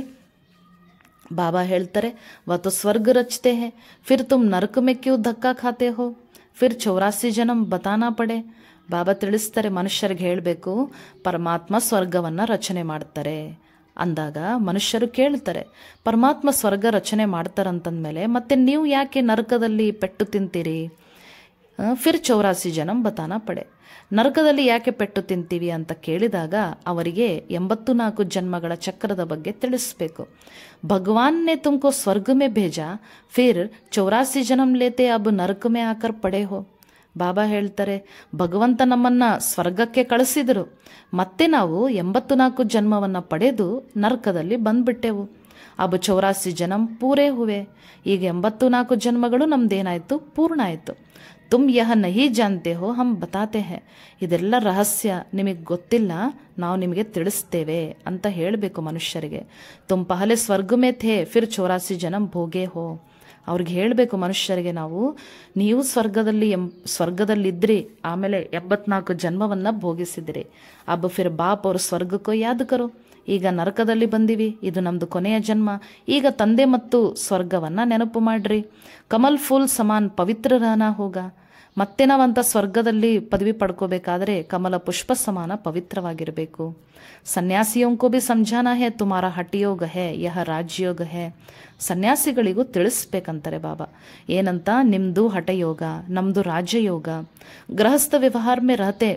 ಬಾಬಾ ಹೇಳ್ತಾರೆ ವತು ಸ್ವರ್ಗ ರಚತೆ ಹೇ ಫಿರ್ ತುಮ್ ನರಕ ಮೇ ಕ್ಯೂ ಧಕ್ಕಾ ಖಾತೆ ಹೋ ಫಿರ್ ಚೌರಾಸಿ ಜನಂ ಬತಾನಾ ಪಡೆ ಬಾಬಾ ತಿಳಿಸ್ತಾರೆ ಮನುಷ್ಯರಿಗೆ ಹೇಳಬೇಕು ಪರಮಾತ್ಮ ಸ್ವರ್ಗವನ್ನು ರಚನೆ ಮಾಡ್ತಾರೆ ಅಂದಾಗ ಮನುಷ್ಯರು ಕೇಳ್ತಾರೆ ಪರಮಾತ್ಮ ಸ್ವರ್ಗ ರಚನೆ ಮಾಡ್ತಾರಂತಂದಮೇಲೆ ಮತ್ತೆ ನೀವು ಯಾಕೆ ನರಕದಲ್ಲಿ ಪೆಟ್ಟು ತಿಂತೀರಿ ಆ, ಫಿರ್ ಚೌರಾಸಿ ಜನಂ ಬತಾನ ಪಡೆ ನರಕದಲ್ಲಿ ಯಾಕೆ ಪೆಟ್ಟು ತಿಂತೀವಿ ಅಂತ ಕೇಳಿದಾಗ ಅವರಿಗೆ ಎಂಬತ್ತು ನಾಲ್ಕು ಜನ್ಮಗಳ ಚಕ್ರದ ಬಗ್ಗೆ ತಿಳಿಸ್ಬೇಕು ಭಗವಾನ್ ನೆ ತುಮಕೋ ಸ್ವರ್ಗ ಮೇ ಭೇಜಾ ಫಿರ್ ಚೌರಾಸಿ ಜನಂ ಲೇತೆ ಅಬ್ ನರಕ ಮೇ ಆಕರ್ ಪಡೆ ಹೋ ಬಾಬಾ ಹೇಳ್ತಾರೆ ಭಗವಂತ ನಮ್ಮನ್ನ ಸ್ವರ್ಗಕ್ಕೆ ಕಳಿಸಿದರು ಮತ್ತೆ ನಾವು ಎಂಬತ್ತು ನಾಲ್ಕು ಜನ್ಮವನ್ನು ಪಡೆದು ನರಕದಲ್ಲಿ ಬಂದ್ಬಿಟ್ಟೆವು ಅಬ್ ಚೌರಾಸಿ ಜನಂ ಪೂರೇ ಹುವೆ ಈಗ ಎಂಬತ್ತು ನಾಲ್ಕು ಜನ್ಮಗಳು ನಮ್ದೇನಾಯ್ತು ಪೂರ್ಣ ಆಯಿತು ತುಮ್ ಯಹ ನಹಿ ಜಾನ್ತೆ ಹೋ ಹಮ್ ಬತಾತೆ ಹೇ ಇದೆಲ್ಲ ರಹಸ್ಯ ನಿಮಗೆ ಗೊತ್ತಿಲ್ಲ ನಾವು ನಿಮಗೆ ತಿಳಿಸ್ತೇವೆ ಅಂತ ಹೇಳಬೇಕು ಮನುಷ್ಯರಿಗೆ ತುಮ್ ಪಹಲೆ ಸ್ವರ್ಗ ಮೇ ಥೇ ಫಿರ್ ಚೌರಾಸಿ ಜನಂ ಭೋಗೆ ಹೋ ಅವ್ರಿಗೆ ಹೇಳಬೇಕು ಮನುಷ್ಯರಿಗೆ ನಾವು ನೀವು ಸ್ವರ್ಗದಲ್ಲಿ ಎಂ ಸ್ವರ್ಗದಲ್ಲಿದ್ರಿ ಆಮೇಲೆ ಎಂಬತ್ನಾಲ್ಕು ಜನ್ಮವನ್ನು ಭೋಗಿಸಿದಿರಿ ಅಬ್ಬ ಫಿರ್ ಬಾಪ್ ಅವರು ಸ್ವರ್ಗಕ್ಕೋ ಯಾದ್ ಕರೋ ಈಗ ನರಕದಲ್ಲಿ ಬಂದಿವಿ ಇದು ನಮ್ಮದು ಕೊನೆಯ ಜನ್ಮ ಈಗ ತಂದೆ ಮತ್ತು ಸ್ವರ್ಗವನ್ನು ನೆನಪು ಮಾಡ್ರಿ ಕಮಲ್ ಫೂಲ್ ಸಮಾನ್ ಪವಿತ್ರರನ ಹೋಗ ಮತ್ತೆ ನಾವಂತ ಸ್ವರ್ಗದಲ್ಲಿ ಪದವಿ ಪಡ್ಕೋಬೇಕಾದ್ರೆ ಕಮಲ ಪುಷ್ಪ ಸಮಾನ ಪವಿತ್ರವಾಗಿರಬೇಕು ಸನ್ಯಾಸಿಯೋಂ ಕೋ ಬಿ ಸಮझाना है तुम्हारा ಹಠಯೋಗ है ಯಹ ರಾಜಯೋಗ है ಸನ್ಯಾಸಿಗಳಿಗೂ ತಿಳಿಸ್ಬೇಕಂತಾರೆ ಬಾಬಾ ಏನಂತ ನಿಮ್ದು ಹಠಯೋಗ ನಮ್ದು ರಾಜಯೋಗ ಗೃಹಸ್ಥ ವ್ಯವಹಾರ ಮೇ ರಹತೆ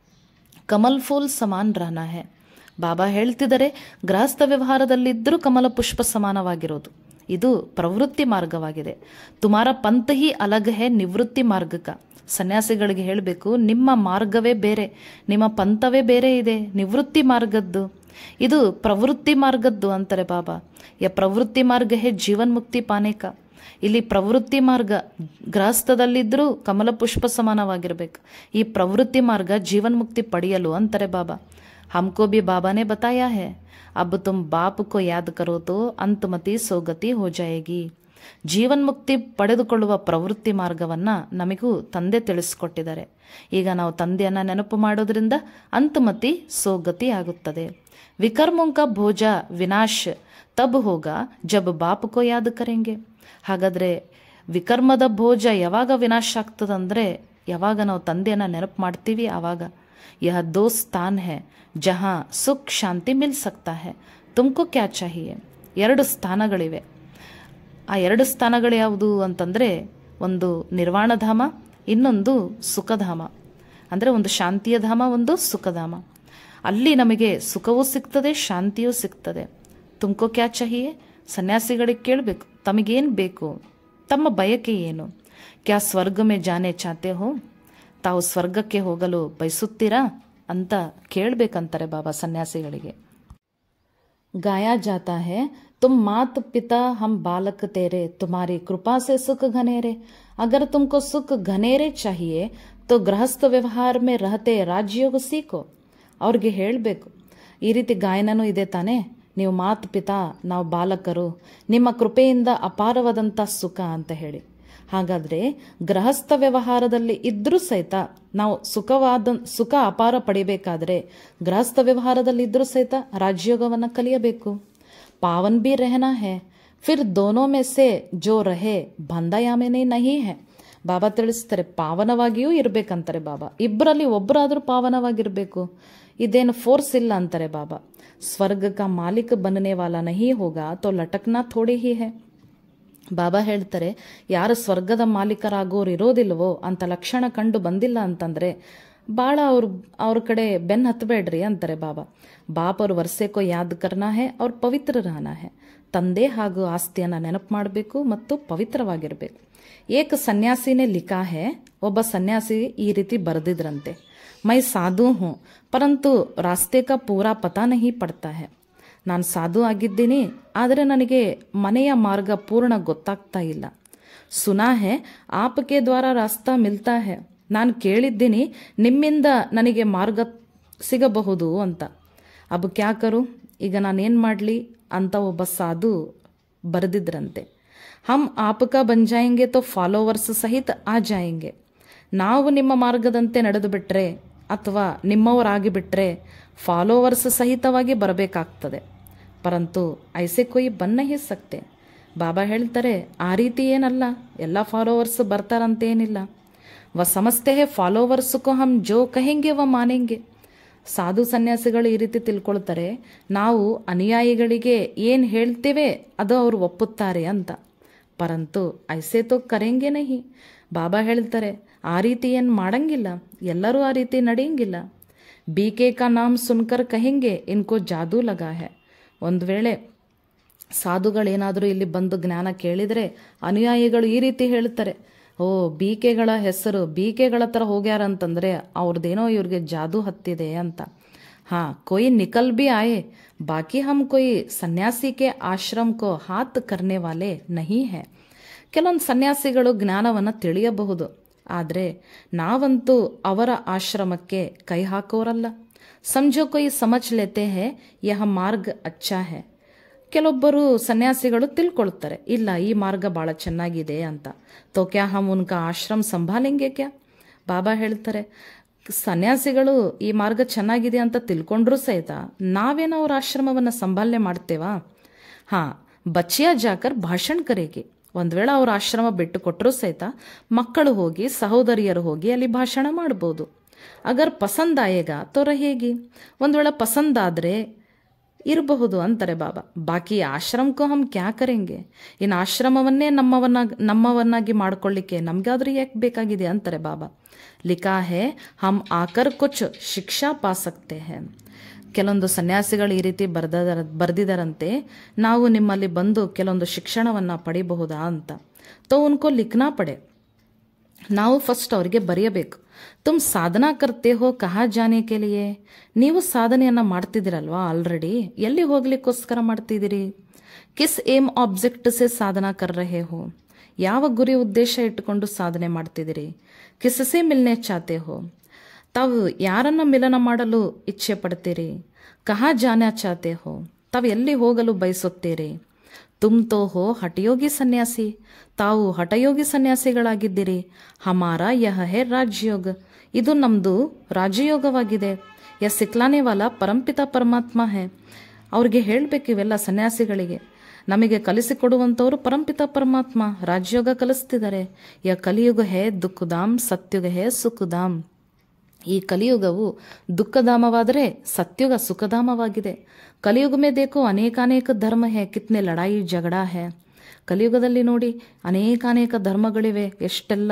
ಕಮಲ್ ಫೂಲ್ ಸಮಾನ್ ರಹನ ಹೇ ಬಾಬಾ ಹೇಳ್ತಿದ್ದಾರೆ ಗೃಹಸ್ಥ ವ್ಯವಹಾರದಲ್ಲಿದ್ದರೂ ಕಮಲ ಪುಷ್ಪ ಸಮಾನವಾಗಿರೋದು ಇದು ಪ್ರವೃತ್ತಿ ಮಾರ್ಗವಾಗಿದೆ ತುಮಾರ ಪಂಥ ಹಿ ಅಲಗ್ ಹೇ ನಿವೃತ್ತಿ ಮಾರ್ಗಕ ಸನ್ಯಾಸಿಗಳಿಗೆ ಹೇಳಬೇಕು ನಿಮ್ಮ ಮಾರ್ಗವೇ ಬೇರೆ ನಿಮ್ಮ ಪಂಥವೇ ಬೇರೆ ಇದೆ ನಿವೃತ್ತಿ ಮಾರ್ಗದ್ದು ಇದು ಪ್ರವೃತ್ತಿ ಮಾರ್ಗದ್ದು ಅಂತಾರೆ ಬಾಬಾ ಯ ಪ್ರವೃತ್ತಿ ಮಾರ್ಗ ಹೇ ಜೀವನ್ ಮುಕ್ತಿ ಪಾನೇಕ ಇಲ್ಲಿ ಪ್ರವೃತ್ತಿ ಮಾರ್ಗ ಗೃಹಸ್ಥದಲ್ಲಿದ್ದರೂ ಕಮಲ ಪುಷ್ಪ ಸಮಾನವಾಗಿರಬೇಕು ಈ ಪ್ರವೃತ್ತಿ ಮಾರ್ಗ ಜೀವನ್ ಮುಕ್ತಿ ಪಡೆಯಲು ಅಂತಾರೆ ಬಾಬಾ हमको भी बाबा ने बताया है अब तुम बाप को याद करो तो ಅಂತಮತಿ ಸೋಗತಿ ಹೋ ಜಾಯೇಗಿ ಜೀವನ್ಮುಕ್ತಿ ಪಡೆದುಕೊಳ್ಳುವ ಪ್ರವೃತ್ತಿ ಮಾರ್ಗವನ್ನ ನಮಗೂ ತಂದೆ ತಿಳಿಸ್ಕೊಟ್ಟಿದ್ದಾರೆ ಈಗ ನಾವು ತಂದೆಯನ್ನ ನೆನಪು ಮಾಡೋದ್ರಿಂದ ಅಂತಮತಿ ಸೋಗತಿ ಆಗುತ್ತದೆ ವಿಕರ್ಮೋಂ ಕಾ ಭೋಜ ವಿನಾಶ್ ತಬ್ ಹೋಗ ಜಬ್ ಬಾಪ್ ಕೋ ಯಾದ್ ಕರೆಂಗೆ ಹಾಗಾದ್ರೆ ವಿಕರ್ಮದ ಭೋಜ ಯಾವಾಗ ವಿನಾಶ ಆಗ್ತದಂದ್ರೆ ಯಾವಾಗ ನಾವು ತಂದೆಯನ್ನ ನೆನಪು ಮಾಡ್ತೀವಿ ಆವಾಗ ಯಹ ದೋ ಸ್ಥಾನ್ ಹೇ ಜಹಾ ಸುಖ್ ಶಾಂತಿ ಮಿಲ್ ಸಕ್ತಾ ಹೇ ತುಮಕು ಕ್ಯಾ ಚಾಹಿಯೆ ಎರಡು ಸ್ಥಾನಗಳಿವೆ ಆ ಎರಡು ಸ್ಥಾನಗಳು ಯಾವುದು ಅಂತಂದರೆ ಒಂದು ನಿರ್ವಾಣಧಾಮ ಇನ್ನೊಂದು ಸುಖಧಾಮ ಅಂದರೆ ಒಂದು ಶಾಂತಿಯ ಧಾಮ ಒಂದು ಸುಖಧಾಮ ಅಲ್ಲಿ ನಮಗೆ ಸುಖವೂ ಸಿಗ್ತದೆ ಶಾಂತಿಯೂ ಸಿಗ್ತದೆ ತುಮಕೋ ಕ್ಯಾ ಚಾಹಿಯೆ ಸನ್ಯಾಸಿಗಳಿಗೆ ಕೇಳಬೇಕು ತಮಗೇನು ಬೇಕು ತಮ್ಮ ಬಯಕೆ ಏನು ಕ್ಯಾ ಸ್ವರ್ಗ ಮೇ ಜಾನೆ ಚಾತೆ ಹೋ ತಾವು ಸ್ವರ್ಗಕ್ಕೆ ಹೋಗಲು ಬಯಸುತ್ತೀರಾ ಅಂತ ಕೇಳಬೇಕಂತಾರೆ ಬಾಬಾ ಸನ್ಯಾಸಿಗಳಿಗೆ गाया जाता है तुम मात पिता हम बालक तेरे तुम्हारी कृपा से सुख घनेरे अगर तुमको सुख घनेरे चाहिए तो ಗೃಹಸ್ಥ ವ್ಯವಹಾರ ಮೇ ರಹತೆ ರಾಜಯೋಗ ಸೀಕೋ ಅವ್ರಿಗೆ ಹೇಳಬೇಕು ಈ ರೀತಿ ಗಾಯನನೂ ಇದೆ ತಾನೇ ನೀವು ಮಾತು ಪಿತಾ ನಾವು ಬಾಲಕರು ನಿಮ್ಮ ಕೃಪೆಯಿಂದ ಅಪಾರವಾದಂಥ ಸುಖ ಅಂತ ಹೇಳಿ ಹಾಗಾದ್ರೆ ಗೃಹಸ್ಥ ವ್ಯವಹಾರದಲ್ಲಿ ಇದ್ರೂ ಸಹಿತ ನಾವು ಸುಖವಾದ ಸುಖ ಅಪಾರ ಪಡಿಬೇಕಾದ್ರೆ ಗೃಹಸ್ಥ ವ್ಯವಹಾರದಲ್ಲಿ ಇದ್ರೂ ಸಹಿತ ರಾಜಯೋಗವನ್ನು ಕಲಿಯಬೇಕು ಪಾವನ್ ಬಿ ರೆಹನಾ ಹೇ ಫಿರ್ ದೋನೋ ಮೇ ಸೆ ಜೋ ರಹೆ ಬಂದಯಾಮೇನೆ ನಹಿ ಹೇ ಬಾಬಾ ತಿಳಿಸ್ತಾರೆ ಪಾವನವಾಗಿಯೂ ಇರಬೇಕಂತಾರೆ ಬಾಬಾ ಇಬ್ಬರಲ್ಲಿ ಒಬ್ಬರಾದರೂ ಪಾವನವಾಗಿರಬೇಕು ಇದೇನು ಫೋರ್ಸ್ ಇಲ್ಲ ಅಂತಾರೆ ಬಾಬಾ ಸ್ವರ್ಗ ಕಾ ಮಾಲಿಕ್ ಬನ್ನನೆ ವಾಲ ನಹಿ ಹೋಗ ತೋ ಲಟಕ್ನಾ ಥೋಡಿ ಹಿ ಹೇ ಬಾಬಾ ಹೇಳ್ತಾರೆ ಯಾರು ಸ್ವರ್ಗದ ಮಾಲೀಕರಾಗೋರು ಇರೋದಿಲ್ವೋ ಅಂತ ಲಕ್ಷಣ ಕಂಡು ಬಂದಿಲ್ಲ ಅಂತಂದ್ರೆ ಭಾಳ ಅವ್ರ ಅವ್ರ ಕಡೆ ಬೆನ್ ಹತ್ತಬೇಡ್ರಿ ಅಂತಾರೆ ಬಾಬಾ ಬಾಪ್ ಅವ್ರ ವರ್ಷಕ್ಕೋ ಯಾದ್ ಕರ್ನಾ ಹೇ ಅವ್ರ ಪವಿತ್ರ ರಹನಾ ಹೇ ತಂದೆ ಹಾಗೂ ಆಸ್ತಿಯನ್ನು ನೆನಪು ಮಾಡಬೇಕು ಮತ್ತು ಪವಿತ್ರವಾಗಿರಬೇಕು ಏಕ ಸನ್ಯಾಸಿನೇ ಲಿಖಾ ಹೇ ಒಬ್ಬ ಸನ್ಯಾಸಿ ಈ ರೀತಿ ಬರೆದಿದ್ರಂತೆ ಮೈ ಸಾಧು ಹೂँ ಪರಂತು ರಾಸ್ತೆ ಕಾ ಪೂರಾ ಪತಾ ನಹಿ ಪಡ್ತಾ ಹೇ ನಾನು ಸಾಧು ಆಗಿದ್ದೀನಿ ಆದರೆ ನನಗೆ ಮನೆಯ ಮಾರ್ಗ ಪೂರ್ಣ ಗೊತ್ತಾಗ್ತಾ ಇಲ್ಲ ಸುನಾ ಹೇ ಆಪಕೆ ದ್ವಾರ ರಾಸ್ತಾ ಮಿಲ್ತಾ ಹೇ ನಾನು ಕೇಳಿದ್ದೀನಿ ನಿಮ್ಮಿಂದ ನನಗೆ ಮಾರ್ಗ ಸಿಗಬಹುದು ಅಂತ ಅಬ್ ಕ್ಯಾ ಕರು ಈಗ ನಾನೇನು ಮಾಡಲಿ ಅಂತ ಒಬ್ಬ ಸಾಧು ಬರೆದಿದ್ರಂತೆ ಹಮ್ ಆಪಕ ಬನ್ ಜಾಯಂಗೆ ತೋ ಫಾಲೋವರ್ಸ್ ಸಹಿತ ಆ ಜಾಯಂಗೆ ನಾವು ನಿಮ್ಮ ಮಾರ್ಗದಂತೆ ನಡೆದು ಬಿಟ್ರೆ ಅಥವಾ ನಿಮ್ಮವರಾಗಿ ಬಿಟ್ರೆ ಫಾಲೋವರ್ಸ್ ಸಹಿತವಾಗಿ ಬರಬೇಕಾಗ್ತದೆ ಪರಂತು ಐಸೆ ಕೊಯ್ ಬನ್ನ ಹಿ ಸಕ್ತೆ ಬಾಬಾ ಹೇಳ್ತಾರೆ ಆ ರೀತಿ ಏನಲ್ಲ ಎಲ್ಲ ಫಾಲೋವರ್ಸ್ ಬರ್ತಾರಂತೇನಿಲ್ಲ ವ ಸಮಸ್ತೆ ಹೇ ಫಾಲೋವರ್ಸ್ಕೋ ಹಮ್ ಜೋ ಕಹೆಂಗೆ ವ ಮಾನೆಂಗೆ ಸಾಧು ಸನ್ಯಾಸಿಗಳು ಈ ರೀತಿ ತಿಳ್ಕೊಳ್ತಾರೆ ನಾವು ಅನುಯಾಯಿಗಳಿಗೆ ಏನು ಹೇಳ್ತೇವೆ ಅದು ಅವರು ಒಪ್ಪುತ್ತಾರೆ ಅಂತ ಪರಂತು ಐಸೆ ತೋ ಕರೆಂಗೆ ನಹಿ ಬಾಬಾ ಹೇಳ್ತಾರೆ ಆ ರೀತಿ ಏನು ಮಾಡಂಗಿಲ್ಲ ಎಲ್ಲರೂ ಆ ರೀತಿ ನಡೆಯಂಗಿಲ್ಲ ಬಿ ಕೆ ಕಾ ನಾಮ್ ಸುನ್ಕರ್ ಕಹೆಂಗೆ ಇನ್ಕೋ ಜಾದೂ ಲಗಾ ಹೇ ಒಂದು ವೇಳೆ ಸಾಧುಗಳೇನಾದರೂ ಇಲ್ಲಿ ಬಂದು ಜ್ಞಾನ ಕೇಳಿದರೆ ಅನುಯಾಯಿಗಳು ಈ ರೀತಿ ಹೇಳ್ತಾರೆ ಓ ಬೀಕೆಗಳ ಹೆಸರು ಬೀಕೆಗಳ ಥರ ಹೋಗ್ಯಾರ ಅಂತಂದರೆ ಅವ್ರದ್ದೇನೋ ಇವ್ರಿಗೆ ಜಾದೂ ಹತ್ತಿದೆ ಅಂತ हाँ कोई निकल भी आए बाकी हम कोई सन्यासी के आश्रम को हाथ करने वाले नहीं है ಕೆಲವೊಂದು ಸನ್ಯಾಸಿಗಳು ಜ್ಞಾನವನ್ನು ತಿಳಿಯಬಹುದು ಆದರೆ ನಾವಂತೂ ಅವರ ಆಶ್ರಮಕ್ಕೆ ಕೈ ಹಾಕೋರಲ್ಲ ಸಮझो कोई समझ लेते हैं यह ಮಾರ್ಗ ಅಚ್ಚಾ है ಕೆಲವೊಬ್ಬರು ಸನ್ಯಾಸಿಗಳು ತಿಳ್ಕೊಳ್ತಾರೆ ಇಲ್ಲ ಈ ಮಾರ್ಗ ಭಾಳ ಚೆನ್ನಾಗಿದೆ ಅಂತ ತೋ ಕ್ಯಾ ಹಮ್ ಉನ್ಕಾ ಆಶ್ರಮ ಸಂಭಾಲೆಂಗೆ ಕ್ಯಾ ಬಾಬಾ ಹೇಳ್ತಾರೆ ಸನ್ಯಾಸಿಗಳು ಈ ಮಾರ್ಗ ಚೆನ್ನಾಗಿದೆ ಅಂತ ತಿಳ್ಕೊಂಡ್ರೂ ಸಹಿತ ನಾವೇನೋ ಅವ್ರ ಆಶ್ರಮವನ್ನು ಸಂಭಾಲನೆ ಮಾಡ್ತೇವಾ ಹಾಂ ಬಚ್ಚಿಯ ಜಾಕರ್ ಭಾಷಣ ಕರೆಗೆ ಒಂದು ವೇಳೆ ಅವ್ರ ಆಶ್ರಮ ಬಿಟ್ಟು ಕೊಟ್ಟರೂ ಸಹಿತ ಮಕ್ಕಳು ಹೋಗಿ ಸಹೋದರಿಯರು ಹೋಗಿ ಅಲ್ಲಿ ಭಾಷಣ ಮಾಡ್ಬೋದು ಅಗರ್ ಪಸಂದ್ ಆಯೇಗ ತೋರ ಹೇಗೆ ಒಂದು ವೇಳೆ ಪಸಂದಾದರೆ ಇರಬಹುದು ಅಂತಾರೆ ಬಾಬಾ ಬಾಕಿ ಆಶ್ರಮಕ್ಕೂ ಹಮ್ ಕ್ಯಾ ಕರೆಂಗೆ ಇನ್ನು ಆಶ್ರಮವನ್ನೇ ನಮ್ಮವನ್ನಾಗಿ ನಮ್ಮವನ್ನಾಗಿ ಮಾಡ್ಕೊಳ್ಳಿಕ್ಕೆ ನಮ್ಗಾದ್ರೂ ಯಾಕೆ ಬೇಕಾಗಿದೆ ಅಂತಾರೆ ಬಾಬಾ ಲಿಖಾ ಹೇ ಹಮ್ ಆಕರ್ ಕುಚ್ ಶಿಕ್ಷಾ ಪಾ ಸಕ್ತೆ ಹೇ ಕೆಲವೊಂದು ಸನ್ಯಾಸಿಗಳು ಈ ರೀತಿ ಬರ್ದರ ಬರೆದಿದ್ದಾರಂತೆ ನಾವು ನಿಮ್ಮಲ್ಲಿ ಬಂದು ಕೆಲವೊಂದು ಶಿಕ್ಷಣವನ್ನು ಪಡಿಬಹುದಾ ಅಂತ ತೋ ಉನ್ಕೋ ಲಿಖನಾ ಪಡೆ ನಾವು ಫಸ್ಟ್ ಅವರಿಗೆ ಬರೆಯಬೇಕು ತುಮ್ ಸಾಧನಾ ಕರ್ತೆ ಹೋ ಕಹಾ ಜಾನೆ ಕೆಲಿಯೇ ನೀವು ಸಾಧನೆಯನ್ನ ಮಾಡ್ತಿದ್ದೀರಲ್ವಾ ಆಲ್ರೆಡಿ ಎಲ್ಲಿ ಹೋಗ್ಲಿಕ್ಕೋಸ್ಕರ ಮಾಡ್ತಿದ್ದೀರಿ ಕಿಸ್ ಏಮ್ ಆಬ್ಜೆಕ್ಟ್ ಸೆ ಸಾಧನಾ ಕರ್ ರಹೆ ಹೋ ಯಾವ ಗುರಿ ಉದ್ದೇಶ ಇಟ್ಟುಕೊಂಡು ಸಾಧನೆ ಮಾಡ್ತಿದ್ದೀರಿ ಕಿಸ್ಸೆ ಮಿಲ್ನೆ ಚಾತೆ ಹೋ ತಾವು ಯಾರನ್ನ ಮಿಲನ ಮಾಡಲು ಇಚ್ಛೆ ಪಡ್ತೀರಿ ಕಹಾ ಜಾನ ಚಾತೆ ಹೋ ತಾವು ಎಲ್ಲಿ ಹೋಗಲು ಬಯಸುತ್ತೀರಿ ತುಮ್ ತೋ ಹೋ ಹಠಯೋಗಿ ಸನ್ಯಾಸಿ ತಾವು ಹಠಯೋಗಿ ಸನ್ಯಾಸಿಗಳಾಗಿದ್ದೀರಿ ಹಮಾರ ಯಹ ಹೇ ರಾಜಯೋಗ ಇದು ನಮ್ಮದು ರಾಜಯೋಗವಾಗಿದೆ ಯ ಸಿಕ್ಲಾನೆ ವಾಲ ಪರಂಪಿತ ಪರಮಾತ್ಮ ಹೇ ಅವ್ರಿಗೆ ಹೇಳಬೇಕು ಇವೆಲ್ಲ ಸನ್ಯಾಸಿಗಳಿಗೆ ನಮಗೆ ಕಲಿಸಿಕೊಡುವಂಥವರು ಪರಂಪಿತ ಪರಮಾತ್ಮ ರಾಜಯೋಗ ಕಲಿಸ್ತಿದ್ದಾರೆ ಯ ಕಲಿಯುಗ ಹೇ ದುಃಖಧಾಮ್ ಸತ್ಯುಗ ಹೇ ಸುಖಧಾಮ್ ಈ ಕಲಿಯುಗವು ದುಃಖಧಾಮವಾದರೆ ಸತ್ಯುಗ ಸುಖಧಾಮವಾಗಿದೆ ಕಲಿಯುಗ ಮೇ ದೇಖೋ ಅನೇಕಾನೇಕ ಧರ್ಮ ಹೇ ಕಿತ್ನೆ ಲಡಾಯಿ ಜಗಳ ಹೇ ಕಲಿಯುಗದಲ್ಲಿ ನೋಡಿ ಅನೇಕಾನೇಕ ಧರ್ಮಗಳಿವೆ ಎಷ್ಟೆಲ್ಲ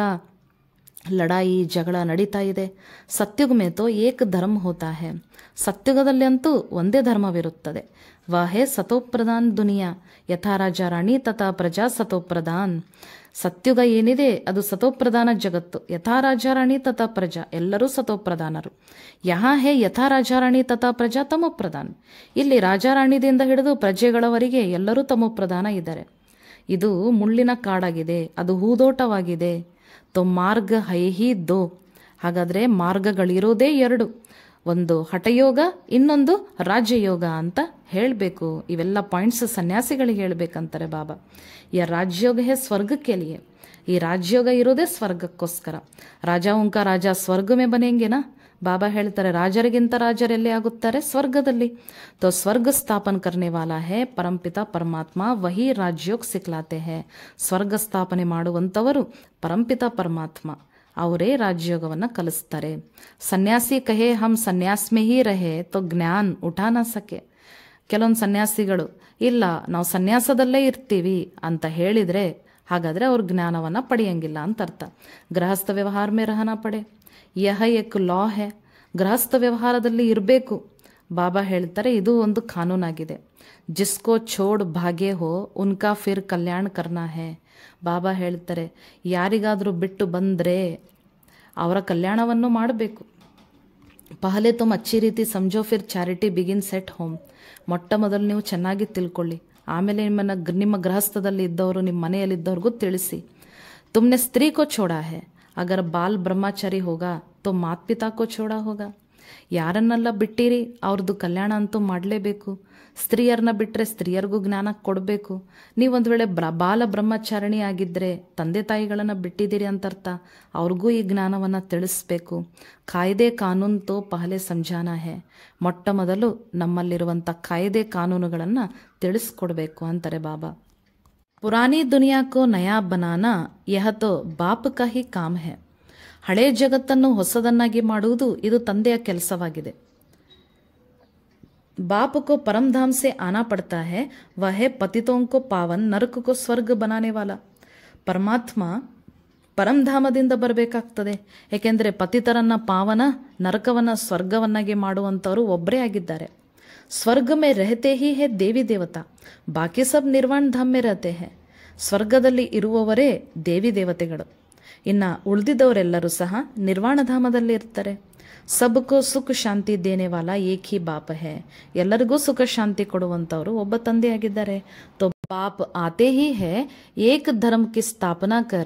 ಲಡಾಯಿ ಜಗಳ ನಡೀತಾ ಇದೆ ಸತ್ಯುಗ ಮೇ ತೋ ಏಕ ಧರ್ಮ ಹೋತಾ ಹೇ ಸತ್ಯುಗದಲ್ಲಿ ಅಂತೂ ಒಂದೇ ಧರ್ಮವಿರುತ್ತದೆ ವಾಹೇ ಸತೋಪ್ರಧಾನ್ ದುನಿಯಾ ಯಥಾ ರಾಜ ರಾಣಿ ತಥಾ ಪ್ರಜಾ ಸತೋಪ್ರಧಾನ್ ಸತ್ಯುಗ ಏನಿದೆ ಅದು ಸತೋಪ್ರಧಾನ ಜಗತ್ತು ಯಥಾ ರಾಜ ರಾಣಿ ತಥಾ ಪ್ರಜಾ ಎಲ್ಲರೂ ಸತೋಪ್ರಧಾನರು ಯಹಾ ಹೇ ಯಥಾ ರಾಜ ರಾಣಿ ತಥಾ ಪ್ರಜಾ ತಮೋಪ್ರಧಾನ್ ಇಲ್ಲಿ ರಾಜಾರಾಣಿದಿಂದ ಹಿಡಿದು ಪ್ರಜೆಗಳವರೆಗೆ ಎಲ್ಲರೂ ತಮೋಪ್ರಧಾನ ಇದ್ದಾರೆ ಇದು ಮುಳ್ಳಿನ ಕಾಡಾಗಿದೆ ಅದು ಹೂದೋಟವಾಗಿದೆ ತೋ ಮಾರ್ಗ ಹೈಹಿ ದೋ ಹಾಗಾದರೆ ಮಾರ್ಗಗಳಿರೋದೇ ಎರಡು ಒಂದು ಹಠಯೋಗ ಇನ್ನೊಂದು ರಾಜ್ಯಯೋಗ ಅಂತ ಹೇಳಬೇಕು ಇವೆಲ್ಲ ಪಾಯಿಂಟ್ಸ್ ಸನ್ಯಾಸಿಗಳಿಗೆ ಹೇಳ್ಬೇಕಂತಾರೆ ಬಾಬಾ ಈ ರಾಜ್ಯೋಗ ಹೇ ಸ್ವರ್ಗಕ್ಕೆ ಲಿಯೆ ಈ ರಾಜ್ಯೋಗ ಇರೋದೇ ಸ್ವರ್ಗಕ್ಕೋಸ್ಕರ ರಾಜ ಉಂಕ ರಾಜ ಸ್ವರ್ಗಮೇ ಬನೆಂಗೆನಾ ಬಾಬಾ ಹೇಳ್ತಾರೆ ರಾಜರಿಗಿಂತ ರಾಜರೆಲ್ಲಿ ಆಗುತ್ತಾರೆ ಸ್ವರ್ಗದಲ್ಲಿ ತೋ ಸ್ವರ್ಗ ಸ್ಥಾಪನ್ ಕರ್ನೆ ವಾಲಾ ಹೇ ಪರಂಪಿತ ಪರಮಾತ್ಮ ವಹಿ ರಾಜ್ಯೋಗ್ ಸಿಕ್ಲಾತೆ ಹೇ ಸ್ವರ್ಗ ಸ್ಥಾಪನೆ ಮಾಡುವಂಥವರು ಪರಂಪಿತ ಪರಮಾತ್ಮ ಅವರೇ ರಾಜಯೋಗವನ್ನು ಕಲಿಸ್ತಾರೆ ಸನ್ಯಾಸಿ ಕಹೆ ಹಮ್ ಸನ್ಯಾಸ್ ಮೇ ಹಿ ರಹೆ ತೋ ಜ್ಞಾನ್ ಉಠಾ ನ ಸಕೆ ಕೆಲವೊಂದು ಸನ್ಯಾಸಿಗಳು ಇಲ್ಲ ನಾವು ಸನ್ಯಾಸದಲ್ಲೇ ಇರ್ತೀವಿ ಅಂತ ಹೇಳಿದರೆ ಹಾಗಾದರೆ ಅವ್ರು ಜ್ಞಾನವನ್ನು ಪಡೆಯಂಗಿಲ್ಲ ಅಂತ ಅರ್ಥ ಗೃಹಸ್ಥ ವ್ಯವಹಾರ ಮೇ ರಹನ ಪಡೆ ಯಹ ಎಕ್ ಲಾ ಹೇ ಗೃಹಸ್ಥ ವ್ಯವಹಾರದಲ್ಲಿ ಇರಬೇಕು ಬಾಬಾ ಹೇಳ್ತಾರೆ ಇದು ಒಂದು ಕಾನೂನಾಗಿದೆ ಜಿಸ್ಕೋ ಛೋಡ್ ಭಾಗೆ ಹೋ ಉನ್ಕಾ ಫಿರ್ ಕಲ್ಯಾಣ ಕರ್ನಾ ಹೇ ಬಾಬಾ ಹೇಳ್ತಾರೆ ಯಾರಿಗಾದರೂ ಬಿಟ್ಟು ಬಂದರೆ ಅವರ ಕಲ್ಯಾಣವನ್ನು ಮಾಡಬೇಕು ಪಹಲೆ ತುಮ್ ಅಚ್ಚಿ ರೀತಿ ಸಮಜೋ ಫಿರ್ ಚಾರಿಟಿ ಬಿಗಿನ್ ಸೆಟ್ ಹೋಮ್ ಮೊಟ್ಟ ಮೊದಲು ನೀವು ಚೆನ್ನಾಗಿ ತಿಳ್ಕೊಳ್ಳಿ ಆಮೇಲೆ ನಿಮ್ಮನ್ನ ನಿಮ್ಮ ಗೃಹಸ್ಥದಲ್ಲಿ ಇದ್ದವರು ನಿಮ್ಮ ಮನೆಯಲ್ಲಿದ್ದವ್ರಿಗೂ ತಿಳಿಸಿ ತುಮ್ನೆ ಸ್ತ್ರೀ ಕೋ ಛೋಡಾ ಹೇ ಅಗರ್ ಬಾಲ್ ಬ್ರಹ್ಮಚಾರಿ ಹೋಗ ತೋ ಮಾತ್ ಪಿತಾ ಕೋ ಛೋಡಾ ಹೋಗ ಯಾರನ್ನೆಲ್ಲ ಬಿಟ್ಟಿರಿ ಅವ್ರದ್ದು ಕಲ್ಯಾಣ ಅಂತೂ ಮಾಡಲೇಬೇಕು ಸ್ತ್ರೀಯರನ್ನ ಬಿಟ್ಟರೆ ಸ್ತ್ರೀಯರಿಗೂ ಜ್ಞಾನ ಕೊಡಬೇಕು ನೀವೊಂದು ವೇಳೆ ಬ್ರ ಬಾಲ ಬ್ರಹ್ಮಚಾರಣಿ ಆಗಿದ್ದರೆ ತಂದೆ ತಾಯಿಗಳನ್ನು ಬಿಟ್ಟಿದ್ದೀರಿ ಅಂತ ಅರ್ಥ ಅವ್ರಿಗೂ ಈ ಜ್ಞಾನವನ್ನು ತಿಳಿಸ್ಬೇಕು ಕಾಯ್ದೆ ಕಾನೂನು ತೋ ಪಹಲೆ ಸಂಜಾನ ಹೇ ಮೊಟ್ಟ ಮೊದಲು ನಮ್ಮಲ್ಲಿರುವಂಥ ಕಾಯ್ದೆ ಕಾನೂನುಗಳನ್ನು ತಿಳಿಸ್ಕೊಡ್ಬೇಕು ಅಂತಾರೆ ಬಾಬಾ ಪುರಾನಿ ದುನಿಯಾ ಕೋ ನಯಾ ಬನಾನ ಯಹ ತೋ ಬಾಪ್ ಕಾ ಹಿ ಕಾಮ್ ಹೇ ಹಳೆ ಜಗತ್ತನ್ನು ಹೊಸದನ್ನಾಗಿ ಮಾಡುವುದು ಇದು ತಂದೆಯ ಕೆಲಸವಾಗಿದೆ बाप को परम धाम से आना पड़ता है वह है पतितों को पावन नरक को ಸ್ವರ್ಗ बनाने वाला ಪರಮಾತ್ಮ ಪರಂಧಾಮದಿಂದ ಬರಬೇಕಾಗ್ತದೆ ಏಕೆಂದರೆ ಪತಿತರನ್ನ ಪಾವನ ನರಕವನ್ನ ಸ್ವರ್ಗವನ್ನಾಗಿ ಮಾಡುವಂಥವರು ಒಬ್ಬರೇ ಆಗಿದ್ದಾರೆ ಸ್ವರ್ಗ ಮೇ ರಹತೆ ಹಿ ಹೇ ದೇವಿ ದೇವತಾ ಬಾಕಿ ಸಬ್ ನಿರ್ವಾಣ ಧಾಮ್ ಮೇ ರಹತೆ ಹೇ ಸ್ವರ್ಗದಲ್ಲಿ ಇರುವವರೇ ದೇವಿ ದೇವತೆಗಳು ಇನ್ನು ಉಳಿದಿದ್ದವರೆಲ್ಲರೂ ಸಹ ನಿರ್ವಾಣಧಾಮದಲ್ಲಿ ಇರ್ತಾರೆ ಸಬ್ಕೋ ಸುಖ ಶಾಂತಿ ದೇನೆ ವಾಲ ಏಕ್ ಹಿ ಬಾಪ್ ಹೇ ಎಲ್ಲರಿಗೂ ಸುಖ ಶಾಂತಿ ಕೊಡುವಂಥವ್ರು ಒಬ್ಬ ತಂದೆಯಾಗಿದ್ದಾರೆ ತೋ ಬಾಪ್ ಆತೆ ಹಿ ಹೇ ಏಕ್ ಧರ್ಮ ಕಿ ಸ್ಥಾಪನಾ ಕರ್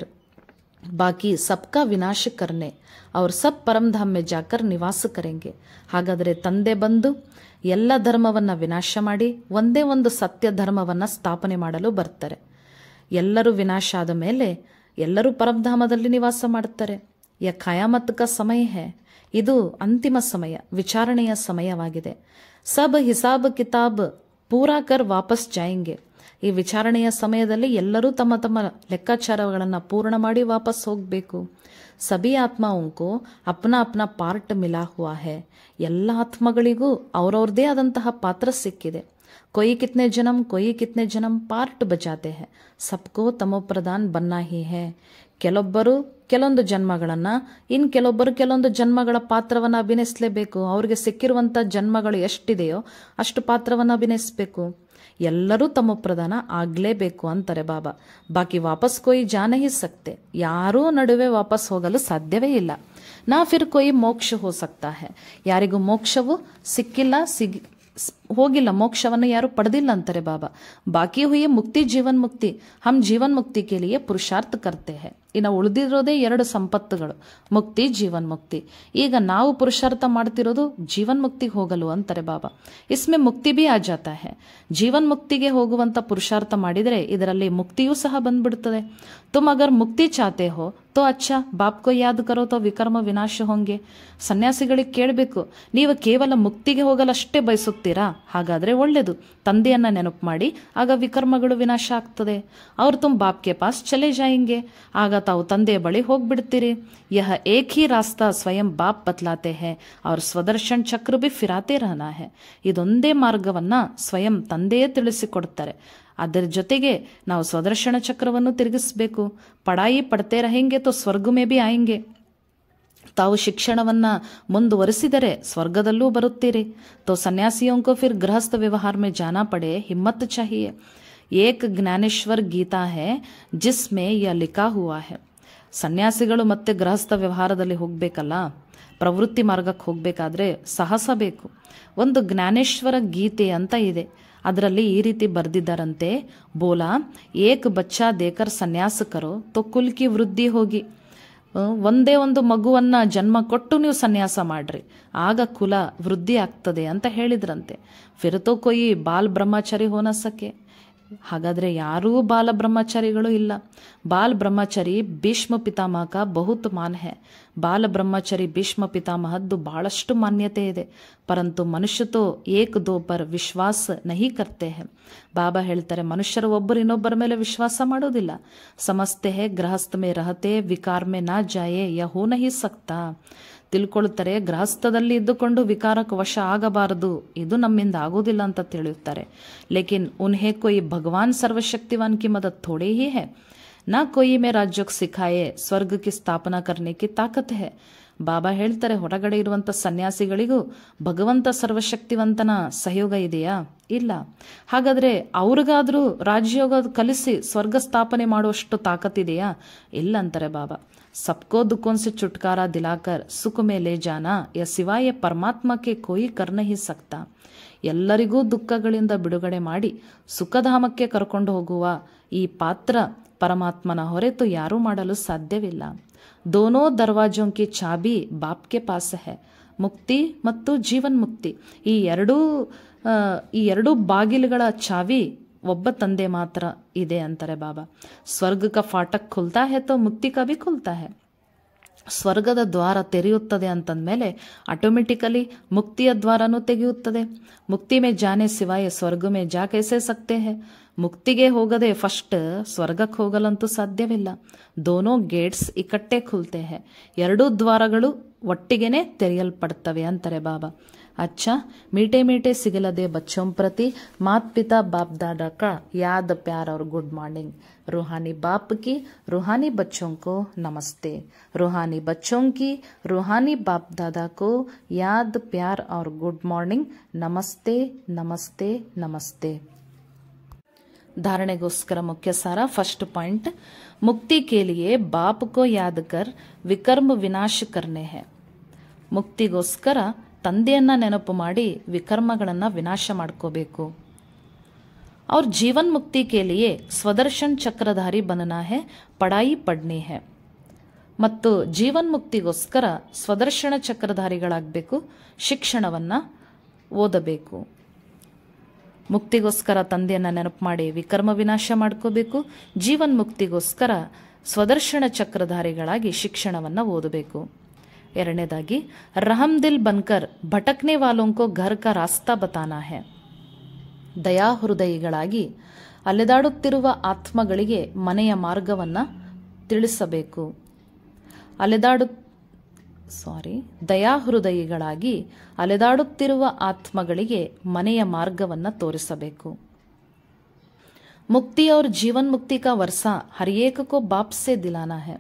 ಬಾಕಿ ಸಬ್ಕಾ ವಿನಾಶ ಕರ್ನೆ ಅವ್ರು ಸಬ್ ಪರಮಧಾಮ್ ಮೇ ಜಾಕರ್ ನಿವಾಸ ಕರೆಂಗೆ ಹಾಗಾದರೆ ತಂದೆ ಬಂದು ಎಲ್ಲ ಧರ್ಮವನ್ನು ವಿನಾಶ ಮಾಡಿ ಒಂದೇ ಒಂದು ಸತ್ಯ ಧರ್ಮವನ್ನು ಸ್ಥಾಪನೆ ಮಾಡಲು ಬರ್ತಾರೆ ಎಲ್ಲರೂ ವಿನಾಶ ಆದ ಮೇಲೆ ಎಲ್ಲರೂ ಪರಮಧಾಮದಲ್ಲಿ ನಿವಾಸ ಮಾಡುತ್ತಾರೆ ಯ ಖಯಾಮತ್ ಕ ಸಮಯ ಹೇ ಇದು ಅಂತಿಮ ಸಮಯ ವಿಚಾರಣೆಯ ಸಮಯವಾಗಿದೆ ಸಬ್ ಹಿಸಾಬ್ ಕಿತಾಬ್ ಪೂರಾ ಕರ್ ವಾಪಸ್ ಜಾಯಂಗೆ ಈ ವಿಚಾರಣೆಯ ಸಮಯದಲ್ಲಿ ಎಲ್ಲರೂ ತಮ್ಮ ತಮ್ಮ ಲೆಕ್ಕಾಚಾರಗಳನ್ನು ಪೂರ್ಣ ಮಾಡಿ ವಾಪಸ್ ಹೋಗಬೇಕು ಸಬಿ ಆತ್ಮಾವುಂಕು ಅಪ್ನ ಅಪ್ನ ಪಾರ್ಟ್ ಮಿಲಾ ಹುವಾ ಹೇ ಎಲ್ಲ ಆತ್ಮಗಳಿಗೂ ಅವ್ರವ್ರದೇ ಆದಂತಹ ಪಾತ್ರ ಸಿಕ್ಕಿದೆ ಕೊಯ್ ಕಿತ್ನೆ ಜನಂ ಕೊಯ್ ಕಿತ್ನೆ ಜನಂ ಪಾರ್ಟ್ ಬಜಾತೆ ಹೇ ಸಬ್ಕೋ ತಮೋಪ್ರಧಾನ್ ಬನ್ನ ಹಿ ಹೇ ಕೆಲವೊಬ್ಬರು ಕೆಲವೊಂದು ಜನ್ಮಗಳನ್ನು ಇನ್ನು ಕೆಲವೊಬ್ಬರು ಕೆಲವೊಂದು ಜನ್ಮಗಳ ಪಾತ್ರವನ್ನು ಅಭಿನಯಿಸಲೇಬೇಕು ಅವ್ರಿಗೆ ಸಿಕ್ಕಿರುವಂಥ ಜನ್ಮಗಳು ಎಷ್ಟಿದೆಯೋ ಅಷ್ಟು ಪಾತ್ರವನ್ನು ಅಭಿನಯಿಸಬೇಕು ಎಲ್ಲರೂ ತಮ್ಮ ಪ್ರಧಾನ ಆಗಲೇಬೇಕು ಅಂತಾರೆ ಬಾಬಾ ಬಾಕಿ ವಾಪಸ್ ಕೊಯ್ ಜಾನ ಹಿ ಸಕ್ತೆ ಯಾರೂ ನಡುವೆ ವಾಪಸ್ ಹೋಗಲು ಸಾಧ್ಯವೇ ಇಲ್ಲ ನಾ ಫಿರ್ ಕೊಯ್ ಮೋಕ್ಷ ಹೋ ಸಕ್ತಾ ಹೇ ಯಾರಿಗೂ ಮೋಕ್ಷವು ಸಿಕ್ಕಿಲ್ಲ ಸಿಗ್ ಹೋಗಿಲ್ಲ ಮೋಕ್ಷವನ್ನು ಯಾರು ಪಡೆದಿಲ್ಲ ಅಂತಾರೆ ಬಾಬಾ ಬಾಕಿ ಹುಯಿ ಮುಕ್ತಿ ಜೀವನ್ ಮುಕ್ತಿ ಹಮ್ ಜೀವನ್ ಮುಕ್ತಿ के लिए ಪುರುಷಾರ್ಥ ಕರ್ತೆ ಹೇ ಇನ್ನು ಉಳಿದಿರೋದೇ ಎರಡು ಸಂಪತ್ತುಗಳು ಮುಕ್ತಿ ಜೀವನ್ ಮುಕ್ತಿ ಈಗ ನಾವು ಪುರುಷಾರ್ಥ ಮಾಡ್ತಿರೋದು ಜೀವನ್ ಮುಕ್ತಿಗೆ ಹೋಗಲು ಅಂತಾರೆ ಬಾಬಾ ಇಸ್ಮೆ ಮುಕ್ತಿ ಬಿ ಆ ಜಾತಾ ಹೇ ಜೀವನ್ ಮುಕ್ತಿಗೆ ಹೋಗುವಂತ ಪುರುಷಾರ್ಥ ಮಾಡಿದರೆ ಇದರಲ್ಲಿ ಮುಕ್ತಿಯೂ ಸಹ ಬಂದ್ಬಿಡ್ತದೆ ತುಮ್ ಅಗರ್ ಮುಕ್ತಿ ಚಾತೆ ಹೋ ತೋ ಅಚ್ಚಾ ಬಾಪ್ ಕೋ ಯಾದ್ ಕರೋ ತೋ ವಿಕರ್ಮ ವಿನಾಶ ಹೋಂಗೆ ಸನ್ಯಾಸಿಗಳಿಗೆ ಕೇಳಬೇಕು ನೀವು ಕೇವಲ ಮುಕ್ತಿಗೆ ಹೋಗಲಷ್ಟೇ ಬಯಸುತ್ತೀರಾ ಹಾಗಾದ್ರೆ ಒಳ್ಳೆಯದು ತಂದೆಯನ್ನ ನೆನಪು ಮಾಡಿ ಆಗ ವಿಕರ್ಮಗಳು ವಿನಾಶ ಆಗ್ತದೆ ಅವ್ರು ತುಮ್ ಬಾಪ್ಗೆ ಪಾಸ್ ಚಲೆ ಜಾಯಿಂಗೆ ಆಗ ತಾವು ತಂದೆಯ ಬಳಿ ಹೋಗ್ಬಿಡ್ತೀರಿ ಯಹ ಏಕ್ ಹಿ ರಾಸ್ತಾ ಸ್ವಯಂ ಬಾಪ್ ಬದಲಾತೆ ಹೇ ಅವ್ರ ಸ್ವದರ್ಶನ್ ಚಕ್ರ ಬಿ ಫಿರಾತೆ ರಹನಾ ಹೇ ಇದೊಂದೇ ಮಾರ್ಗವನ್ನ ಸ್ವಯಂ ತಂದೆಯೇ ತಿಳಿಸಿಕೊಡ್ತಾರೆ ಅದರ ಜೊತೆಗೆ ನಾವು ಸ್ವದರ್ಶನ ಚಕ್ರವನ್ನು ತಿರುಗಿಸ್ಬೇಕು ಪಡಾಯಿ ಪಡ್ತೇ ರಹೆಂಗೆ ತೋ ಸ್ವರ್ಗ ಮೇ ಬಿ ಆಯಂಗೆ ತಾವು ಶಿಕ್ಷಣವನ್ನ ಮುಂದುವರಿಸಿದರೆ ಸ್ವರ್ಗದಲ್ಲೂ ಬರುತ್ತೀರಿ ತೋ ಸನ್ಯಾಸಿಯೋं को फिर गृहस्थ व्यवहार में जाना पड़े हिम्मत चाहिए एक ಜ್ಞಾನೇಶ್ವರ್ ಗೀತಾ है जिसमें यह लिखा हुआ है ಸನ್ಯಾಸಿಗಳು ಮತ್ತೆ ಗೃಹಸ್ಥ ವ್ಯವಹಾರದಲ್ಲಿ ಹೋಗ್ಬೇಕಲ್ಲ ಪ್ರವೃತ್ತಿ ಮಾರ್ಗಕ್ಕೆ ಹೋಗ್ಬೇಕಾದ್ರೆ ಸಾಹಸ ಬೇಕು ಒಂದು ಜ್ಞಾನೇಶ್ವರ ಗೀತೆ ಅಂತ ಇದೆ ಅದರಲ್ಲಿ ಈ ರೀತಿ ಬರೆದಿದ್ದಾರಂತೆ ಬೋಲಾ ಏಕ್ ಬಚ್ಚಾ ದೇಕರ್ ಸನ್ಯಾಸ ಕರೋ ತೋ ಕುಲ್ಕಿ ವೃದ್ಧಿ ಹೋಗಿ ಒಂದೇ ಒಂದು ಮಗುವನ್ನ ಜನ್ಮ ಕೊಟ್ಟು ನೀವು ಸನ್ಯಾಸ ಮಾಡ್ರಿ ಆಗ ಕುಲ ವೃದ್ಧಿ ಆಗ್ತದೆ ಅಂತ ಹೇಳಿದ್ರಂತೆ ಫಿರತೋ ಕೊಯಿ ಬಾಲ್ ಬ್ರಹ್ಮಚಾರಿ ಹೋನ ಸಕೆ ಹಾಗಾದ್ರೆ ಯಾರೂ ಬಾಲ ಬ್ರಹ್ಮಚಾರಿಗಳು ಇಲ್ಲ ಬಾಲ್ ಬ್ರಹ್ಮಚಾರಿ ಭೀಷ್ಮ ಪಿತಾಮಹ ಕಾ ಬಹುತ್ ಮಾನ್ ಹೇ ಬಾಲ ಬ್ರಹ್ಮಚಾರಿ ಭೀಷ್ಮ ಪಿತಾಮಹದ್ದು ಬಹಳಷ್ಟು ಮಾನ್ಯತೆ ಇದೆ ಪರಂತು ಮನುಷ್ಯ ತೋ ಏಕ್ ದೋ ಪರ್ ವಿಶ್ವಾಸ ನಹಿ ಕರ್ತೆ ಹೇ ಬಾಬಾ ಹೇಳ್ತಾರೆ ಮನುಷ್ಯರು ಒಬ್ಬರು ಇನ್ನೊಬ್ಬರ ಮೇಲೆ ವಿಶ್ವಾಸ ಮಾಡೋದಿಲ್ಲ ಸಮಸ್ತೆ ಹೇ ಗೃಹಸ್ಥ ಮೇ ರಹತೆ ವಿಕಾರ ಮೇ ನಾ ಜಾಯೆ ಯ ಹೋ ನಹಿ ಸಕ್ತಾ ತಿಳ್ಕೊಳ್ತಾರೆ ಗೃಹಸ್ಥದಲ್ಲಿ ಇದ್ದುಕೊಂಡು ವಿಕಾರಕ್ಕೆ ವಶ ಆಗಬಾರದು ಇದು ನಮ್ಮಿಂದ ಆಗೋದಿಲ್ಲ ಅಂತ ತಿಳಿಯುತ್ತಾರೆ ಲೇಕಿನ್ ಉನ್ಹೇ ಕೊಯ್ ಭಗವಾನ್ ಸರ್ವಶಕ್ತಿವಾನ್ ಕಿ ಮದದ್ ಥೋಡೆ ಹಿ ಹೇ ನಾ ಕೊಯ್ ಮೇ ರಾಜ್ಯಕ್ಕೆ ಸಿಖಾಯೆ ಸ್ವರ್ಗ ಕಿ ಸ್ಥಾಪನಾ ಕರ್ನೆ ಕಿ ತಾಕತ್ ಹೇ ಬಾಬಾ ಹೇಳ್ತಾರೆ ಹೊರಗಡೆ ಇರುವಂತ ಸನ್ಯಾಸಿಗಳಿಗೂ ಭಗವಂತ ಸರ್ವಶಕ್ತಿವಂತನ ಸಹಯೋಗ ಇದೆಯಾ ಇಲ್ಲ ಹಾಗಾದ್ರೆ ಅವ್ರಿಗಾದ್ರೂ ರಾಜಯೋಗ ಕಲಿಸಿ ಸ್ವರ್ಗ ಸ್ಥಾಪನೆ ಮಾಡುವಷ್ಟು ತಾಕತ್ತಿದೆಯಾ ಇಲ್ಲ ಅಂತಾರೆ ಬಾಬಾ सबको दुखों से छुटकारा दिलाकर सुख में ले जाना या सिवाय परमात्मा के कोई कर नहीं सकता ಎಲ್ಲರಿಗೂ ದುಃಖಗಳಿಂದ ಬಿಡುಗಡೆ ಮಾಡಿ ಸುಖಧಾಮಕ್ಕೆ ಕರ್ಕೊಂಡು ಹೋಗುವ ಈ ಪಾತ್ರ ಪರಮಾತ್ಮನ ಹೊರತು ಯಾರೂ ಮಾಡಲು ಸಾಧ್ಯವಿಲ್ಲ ದೋನೋ ದರ್ವಾಜೋಂ ಕಿ ಚಾಬಿ ಬಾಪ್ಗೆ ಪಾಸ ಹೇ ಮುಕ್ತಿ ಮತ್ತು ಜೀವನ್ ಮುಕ್ತಿ ಈ ಎರಡೂ ಆ, ಈ ಎರಡೂ ಬಾಗಿಲುಗಳ ಚಾವಿ ಒಬ್ಬ ತಂದೆ ಮಾತ್ರ ಇದೆ ಅಂತಾರೆ ಬಾಬಾ ಸ್ವರ್ಗ ಕ ಫಾಟಕ್ ಖುಲ್ತಾ ಹೇ ತೋ ಮುಕ್ತಿ ಕಾ ಭಿ ಖುಲ್ತಾ ಹೇ ಸ್ವರ್ಗದ ದ್ವಾರ ತೆರೆಯುತ್ತದೆ ಅಂತಂದ್ಮೇಲೆ ಆಟೋಮೆಟಿಕಲಿ ಮುಕ್ತಿಯ ದ್ವಾರನೂ ತೆಗೆಯುತ್ತದೆ ಮುಕ್ತಿ ಮೇ ಜಾನೆ ಸಿವಾಯ ಸ್ವರ್ಗ ಮೇ ಜಾ ಕೈಸೆ ಸಕ್ತೆ ಹೇ ಮುಕ್ತಿಗೆ ಹೋಗದೆ ಫಸ್ಟ್ ಸ್ವರ್ಗಕ್ಕೆ ಹೋಗಲಂತೂ ಸಾಧ್ಯವಿಲ್ಲ ದೋನೋ ಗೇಟ್ಸ್ ಇಕಟ್ಟೆ ಖುಲ್ತೆ ಹೇ ಎರಡೂ ದ್ವಾರಗಳು ಒಟ್ಟಿಗೆನೆ ತೆರೆಯಲ್ಪಡ್ತವೆ ಅಂತಾರೆ ಬಾಬಾ अच्छा मीठे मीठे सिगलदे बच्चों प्रति मात पिता बाप दादा का याद प्यार और गुड मॉर्निंग रूहानी बाप की रूहानी बच्चों को नमस्ते रूहानी बच्चों की रूहानी बाप दादा को याद प्यार और गुड मॉर्निंग नमस्ते नमस्ते नमस्ते धारणेगोस्कर मुख्य सारा फर्स्ट पॉइंट मुक्ति के लिए बाप को याद कर विकर्म विनाश करने हैं ಮುಕ್ತಿಗೋಸ್ಕರ ತಂದೆಯನ್ನ ನೆನಪು ಮಾಡಿ ವಿಕರ್ಮಗಳನ್ನ ವಿನಾಶ ಮಾಡ್ಕೋಬೇಕು और जीवन मुक्ति के लिए ಸ್ವದರ್ಶನ್ ಚಕ್ರಧಾರಿ बनना है ಪಡಾಯಿ ಪಡ್ನಿ है ಮತ್ತು ಜೀವನ್ ಮುಕ್ತಿಗೋಸ್ಕರ ಸ್ವದರ್ಶನ ಚಕ್ರಧಾರಿಗಳಾಗಬೇಕು ಶಿಕ್ಷಣವನ್ನ ಓದಬೇಕು ಮುಕ್ತಿಗೋಸ್ಕರ ತಂದೆಯನ್ನ ನೆನಪು ಮಾಡಿ ವಿಕರ್ಮ ವಿನಾಶ ಮಾಡ್ಕೋಬೇಕು ಜೀವನ್ ಮುಕ್ತಿಗೋಸ್ಕರ ಸ್ವದರ್ಶನ ಚಕ್ರಧಾರಿಗಳಾಗಿ ಶಿಕ್ಷಣವನ್ನ ಓದಬೇಕು ಎರಡನೇದಾಗಿ ರಹಮ್ ದಿಲ್ ಬನ್ಕರ್ ಭಟಕ್ನೆ ವಾಲೋಂಕೋ ಘರ್ ಕಾ ರಾಸ್ತಾ ಬತಾನಾ ಹೇ ದಯಾ ಹೃದಯಿಗಳಾಗಿ ಅಲೆದಾಡುತ್ತಿರುವ ಆತ್ಮಗಳಿಗೆ ಮನೆಯ ಮಾರ್ಗವನ್ನ ತಿಳಿಸಬೇಕು ಅಲೆದಾಡು ಸಾರಿ ದಯಾ ಹೃದಯಿಗಳಾಗಿ ಅಲೆದಾಡುತ್ತಿರುವ ಆತ್ಮಗಳಿಗೆ ಮನೆಯ ಮಾರ್ಗವನ್ನ ತೋರಿಸಬೇಕು ಮುಕ್ತಿ और जीवन मुक्ति का वर्षा हर एक को बाप से दिलाना है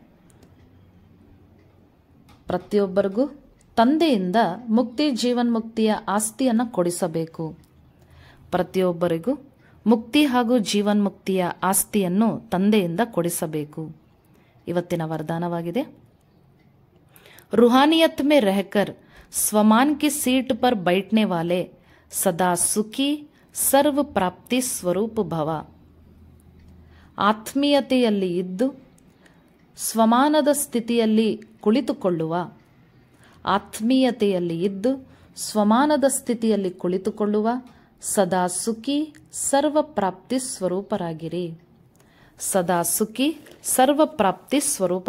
ಪ್ರತಿಯೊಬ್ಬರಿಗೂ ತಂದೆಯಿಂದ ಮುಕ್ತಿ ಜೀವನ್ ಮುಕ್ತಿಯ ಆಸ್ತಿಯನ್ನು ಕೊಡಿಸಬೇಕು ಪ್ರತಿಯೊಬ್ಬರಿಗೂ ಮುಕ್ತಿ ಹಾಗೂ ಜೀವನ್ ಮುಕ್ತಿಯ ಆಸ್ತಿಯನ್ನು ತಂದೆಯಿಂದ ಕೊಡಿಸಬೇಕು ಇವತ್ತಿನ ವರದಾನವಾಗಿದೆ रूहानियत में रहकर स्वमान की सीट पर बैठने वाले सदा सुखी ಸರ್ವ ಪ್ರಾಪ್ತಿ ಸ್ವರೂಪ ಭವ ಆತ್ಮೀಯತೆಯಲ್ಲಿ ಇದ್ದು ಸ್ವಮಾನದ ಸ್ಥಿತಿಯಲ್ಲಿ ಕುಳಿತುಕೊಳ್ಳುವ ಆತ್ಮೀಯತೆಯಲ್ಲಿ ಇದ್ದು ಸ್ವಮಾನದ ಸ್ಥಿತಿಯಲ್ಲಿ ಕುಳಿತುಕೊಳ್ಳುವ ಸದಾ ಸುಖಿ ಸರ್ವ ಪ್ರಾಪ್ತಿ ಸ್ವರೂಪರಾಗಿರಿ ಸದಾ ಸುಖಿ सर्व प्राप्ति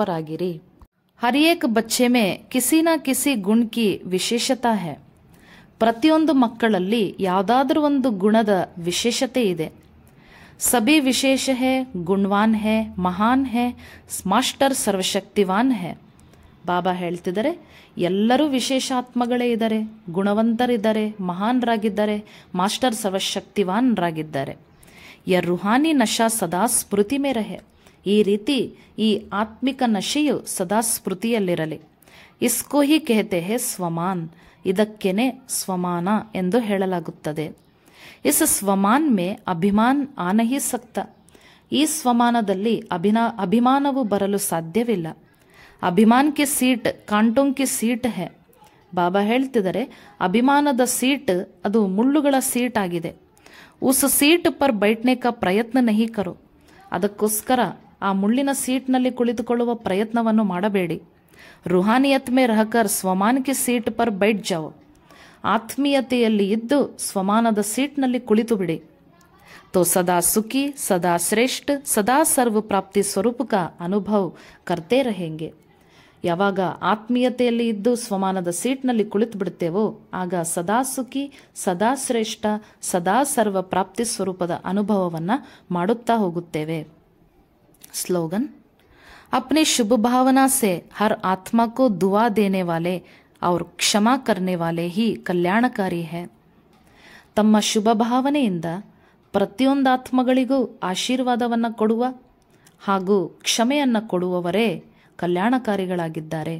स्वरूपरागिरी हर एक बच्चे में किसी न किसी गुण की विशेषता है ಪ್ರತಿಯೊಂದು ಮಕ್ಕಳಲ್ಲಿ ಯಾವುದಾದ್ರೂ ಒಂದು ಗುಣದ ವಿಶೇಷತೆ ಇದೆ ಸಭಿ ವಿಶೇಷ ಹೇ ಗುಣವಾನ್ ಹೇ ಮಹಾನ್ ಹೇ ಮಾಸ್ಟರ್ ಸರ್ವಶಕ್ತಿವಾನ್ ಹೇ ಬಾಬಾ ಹೇಳ್ತಿದ್ದಾರೆ ಎಲ್ಲರೂ ವಿಶೇಷಾತ್ಮಗಳೇ ಇದ್ದಾರೆ ಗುಣವಂತರಿದ್ದಾರೆ ಮಹಾನ್ರಾಗಿದ್ದಾರೆ ಮಾಸ್ಟರ್ ಸರ್ವಶಕ್ತಿವಾನ್ರಾಗಿದ್ದಾರೆ ಯ ರುಹಾನಿ ನಶಾ ಸದಾ ಸ್ಮೃತಿ ಮೇರಹೆ ಈ ರೀತಿ ಈ ಆತ್ಮಿಕ ನಶೆಯು ಸದಾ ಸ್ಮೃತಿಯಲ್ಲಿರಲಿ ಇಸ್ಕೋ ಹಿ ಕೆಹತೆ ಹೇ ಸ್ವಮಾನ್ ಇದಕ್ಕೇನೆ ಸ್ವಮಾನ ಎಂದು ಹೇಳಲಾಗುತ್ತದೆ ಇಸ್ ಸ್ವಮಾನ್ ಮೇ ಅಭಿಮಾನ್ ಆನಹಿ ಸಕ್ತ ಈ ಸ್ವಮಾನದಲ್ಲಿ ಅಭಿನಾ ಅಭಿಮಾನವು ಬರಲು ಸಾಧ್ಯವಿಲ್ಲ ಅಭಿಮಾನ್ ಕಿ ಸೀಟ್ ಕಾಂಟೋಂ ಕಿ ಸೀಟ್ ಹೇ ಬಾಬಾ ಹೇಳ್ತಿದ್ದಾರೆ ಅಭಿಮಾನದ ಸೀಟ್ ಅದು ಮುಳ್ಳುಗಳ ಸೀಟ್ ಆಗಿದೆ ಉಸ್ ಸೀಟ್ ಪರ್ ಬೈಟ್ನೆ ಕಾ ಪ್ರಯತ್ನ ನಹಿ ಕರೋ ಅದಕ್ಕೋಸ್ಕರ ಆ ಮುಳ್ಳಿನ ಸೀಟ್ನಲ್ಲಿ ಕುಳಿತುಕೊಳ್ಳುವ ಪ್ರಯತ್ನವನ್ನು ಮಾಡಬೇಡಿ ರುಹಾನಿಯತ್ ಮೇ ರಹಕರ್ ಸ್ವಮಾನ್ ಕಿ ಸೀಟ್ ಪರ್ ಬೈಟ್ ಜಾವೋ ಆತ್ಮೀಯತೆಯಲ್ಲಿ ಇದ್ದು ಸ್ವಮಾನದ ಸೀಟ್ನಲ್ಲಿ ಕುಳಿತು ಬಿಡಿ तो सदा सुखी सदा श्रेष्ठ सदा सर्व ಪ್ರಾಪ್ತಿ ಸ್ವರೂಪಕ ಅನುಭವ ಕರ್ತೆ रहेंगे ಯಾವಾಗ ಆತ್ಮೀಯತೆಯಲ್ಲಿ ಇದ್ದು ಸ್ವಮಾನದ ಸೀಟ್ನಲ್ಲಿ ಕುಳಿತು ಬಿಡುತ್ತೇವೋ ಆಗ ಸದಾ ಸುಖಿ ಸದಾ ಶ್ರೇಷ್ಠ ಸದಾ ಸರ್ವ ಪ್ರಾಪ್ತಿ ಸ್ವರೂಪದ ಅನುಭವವನ್ನು ಮಾಡುತ್ತಾ ಹೋಗುತ್ತೇವೆ स्लोगन अपनी शुभ भावना से हर आत्मा को दुआ देने वाले और क्षमा करने वाले ही ಕಲ್ಯಾಣಕಾರಿ है ತಮ್ಮ ಶುಭ ಭಾವನೆಯಿಂದ ಪ್ರತಿಯೊಂದು ಆತ್ಮಗಳಿಗೂ ಆಶೀರ್ವಾದವನ್ನು ಕೊಡುವ ಹಾಗೂ ಕ್ಷಮೆಯನ್ನು ಕೊಡುವವರೇ ಕಲ್ಯಾಣಕಾರಿಗಳಾಗಿದ್ದಾರೆ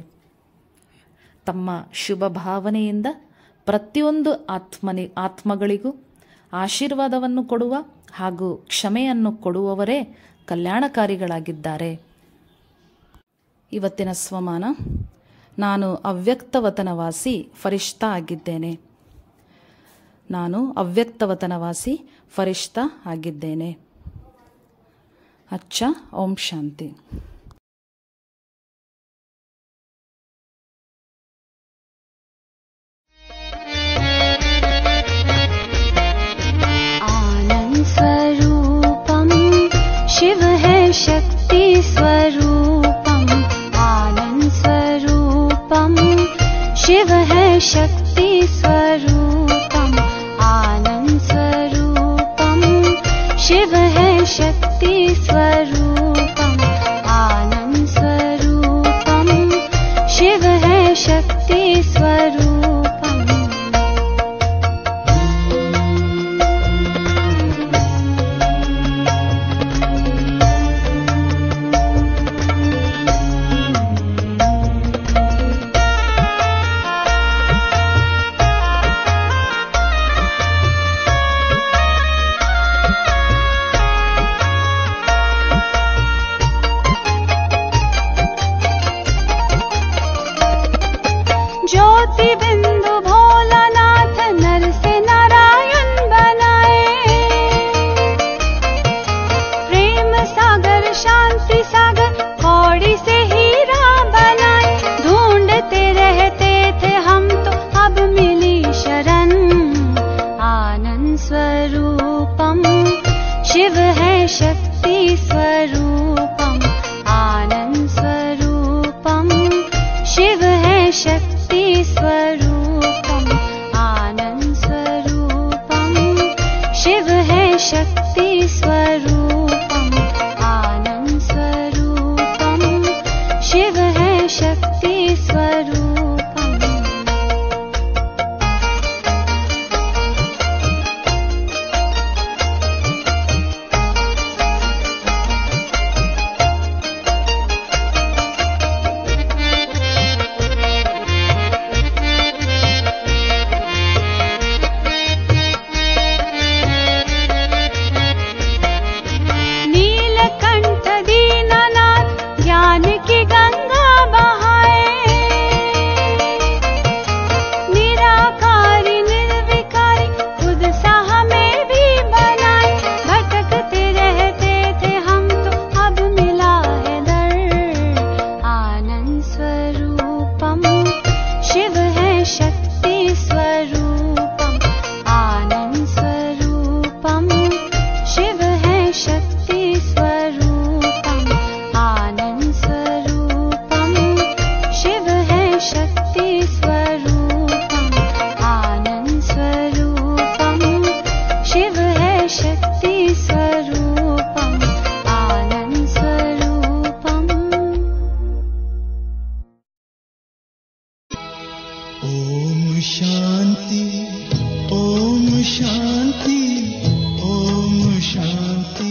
ತಮ್ಮ ಶುಭ ಭಾವನೆಯಿಂದ ಪ್ರತಿಯೊಂದು ಆತ್ಮನಿ ಆತ್ಮಗಳಿಗೂ ಆಶೀರ್ವಾದವನ್ನು ಕೊಡುವ ಹಾಗೂ ಕ್ಷಮೆಯನ್ನು ಕೊಡುವವರೇ ಕಲ್ಯಾಣಕಾರಿಗಳಾಗಿದ್ದಾರೆ ಇವತ್ತಿನ ಸ್ವಮಾನ ನಾನು ಅವ್ಯಕ್ತವತನವಾಸಿ ಫರಿಷ್ಠ ಆಗಿದ್ದೇನೆ ನಾನು ಅವ್ಯಕ್ತವತನವಾಸಿ ಫರಿಷ್ಠ ಆಗಿದ್ದೇನೆ ಅಚ್ಚ ಓಂ ಶಾಂತಿ आनन्द स्वरूपम् शिव है शक्ति स्वरूपम् आनन्द स्वरूपम् शिव है शक्ति स्वरूपम् आनन्द स्वरूपम् शिव है शक्ति स्वरूपम् आनन्द स्वरूपम् शिव है शक्ति स्वरूपम् ज्योति बिंदु भोलानाथ नर से नारायण बनाए प्रेम सागर शांति सागर कौड़ी से हीरा बनाए ढूंढते रहते थे हम तो अब मिली शरण आनंद स्वरूपम शिव है शक्ति स्वरूपम आनंद स्वरूपम शिव है शक्ति स्वरूपम आनंद स्वरूपम शिव है शक्ति स्वरूपम आनंद स्वरूपम शिव है शक्ति स्वरूपम शक्ति स्वरूपम् आनन्द स्वरूपम् ॐ शान्ति ॐ शान्ति ॐ शान्ति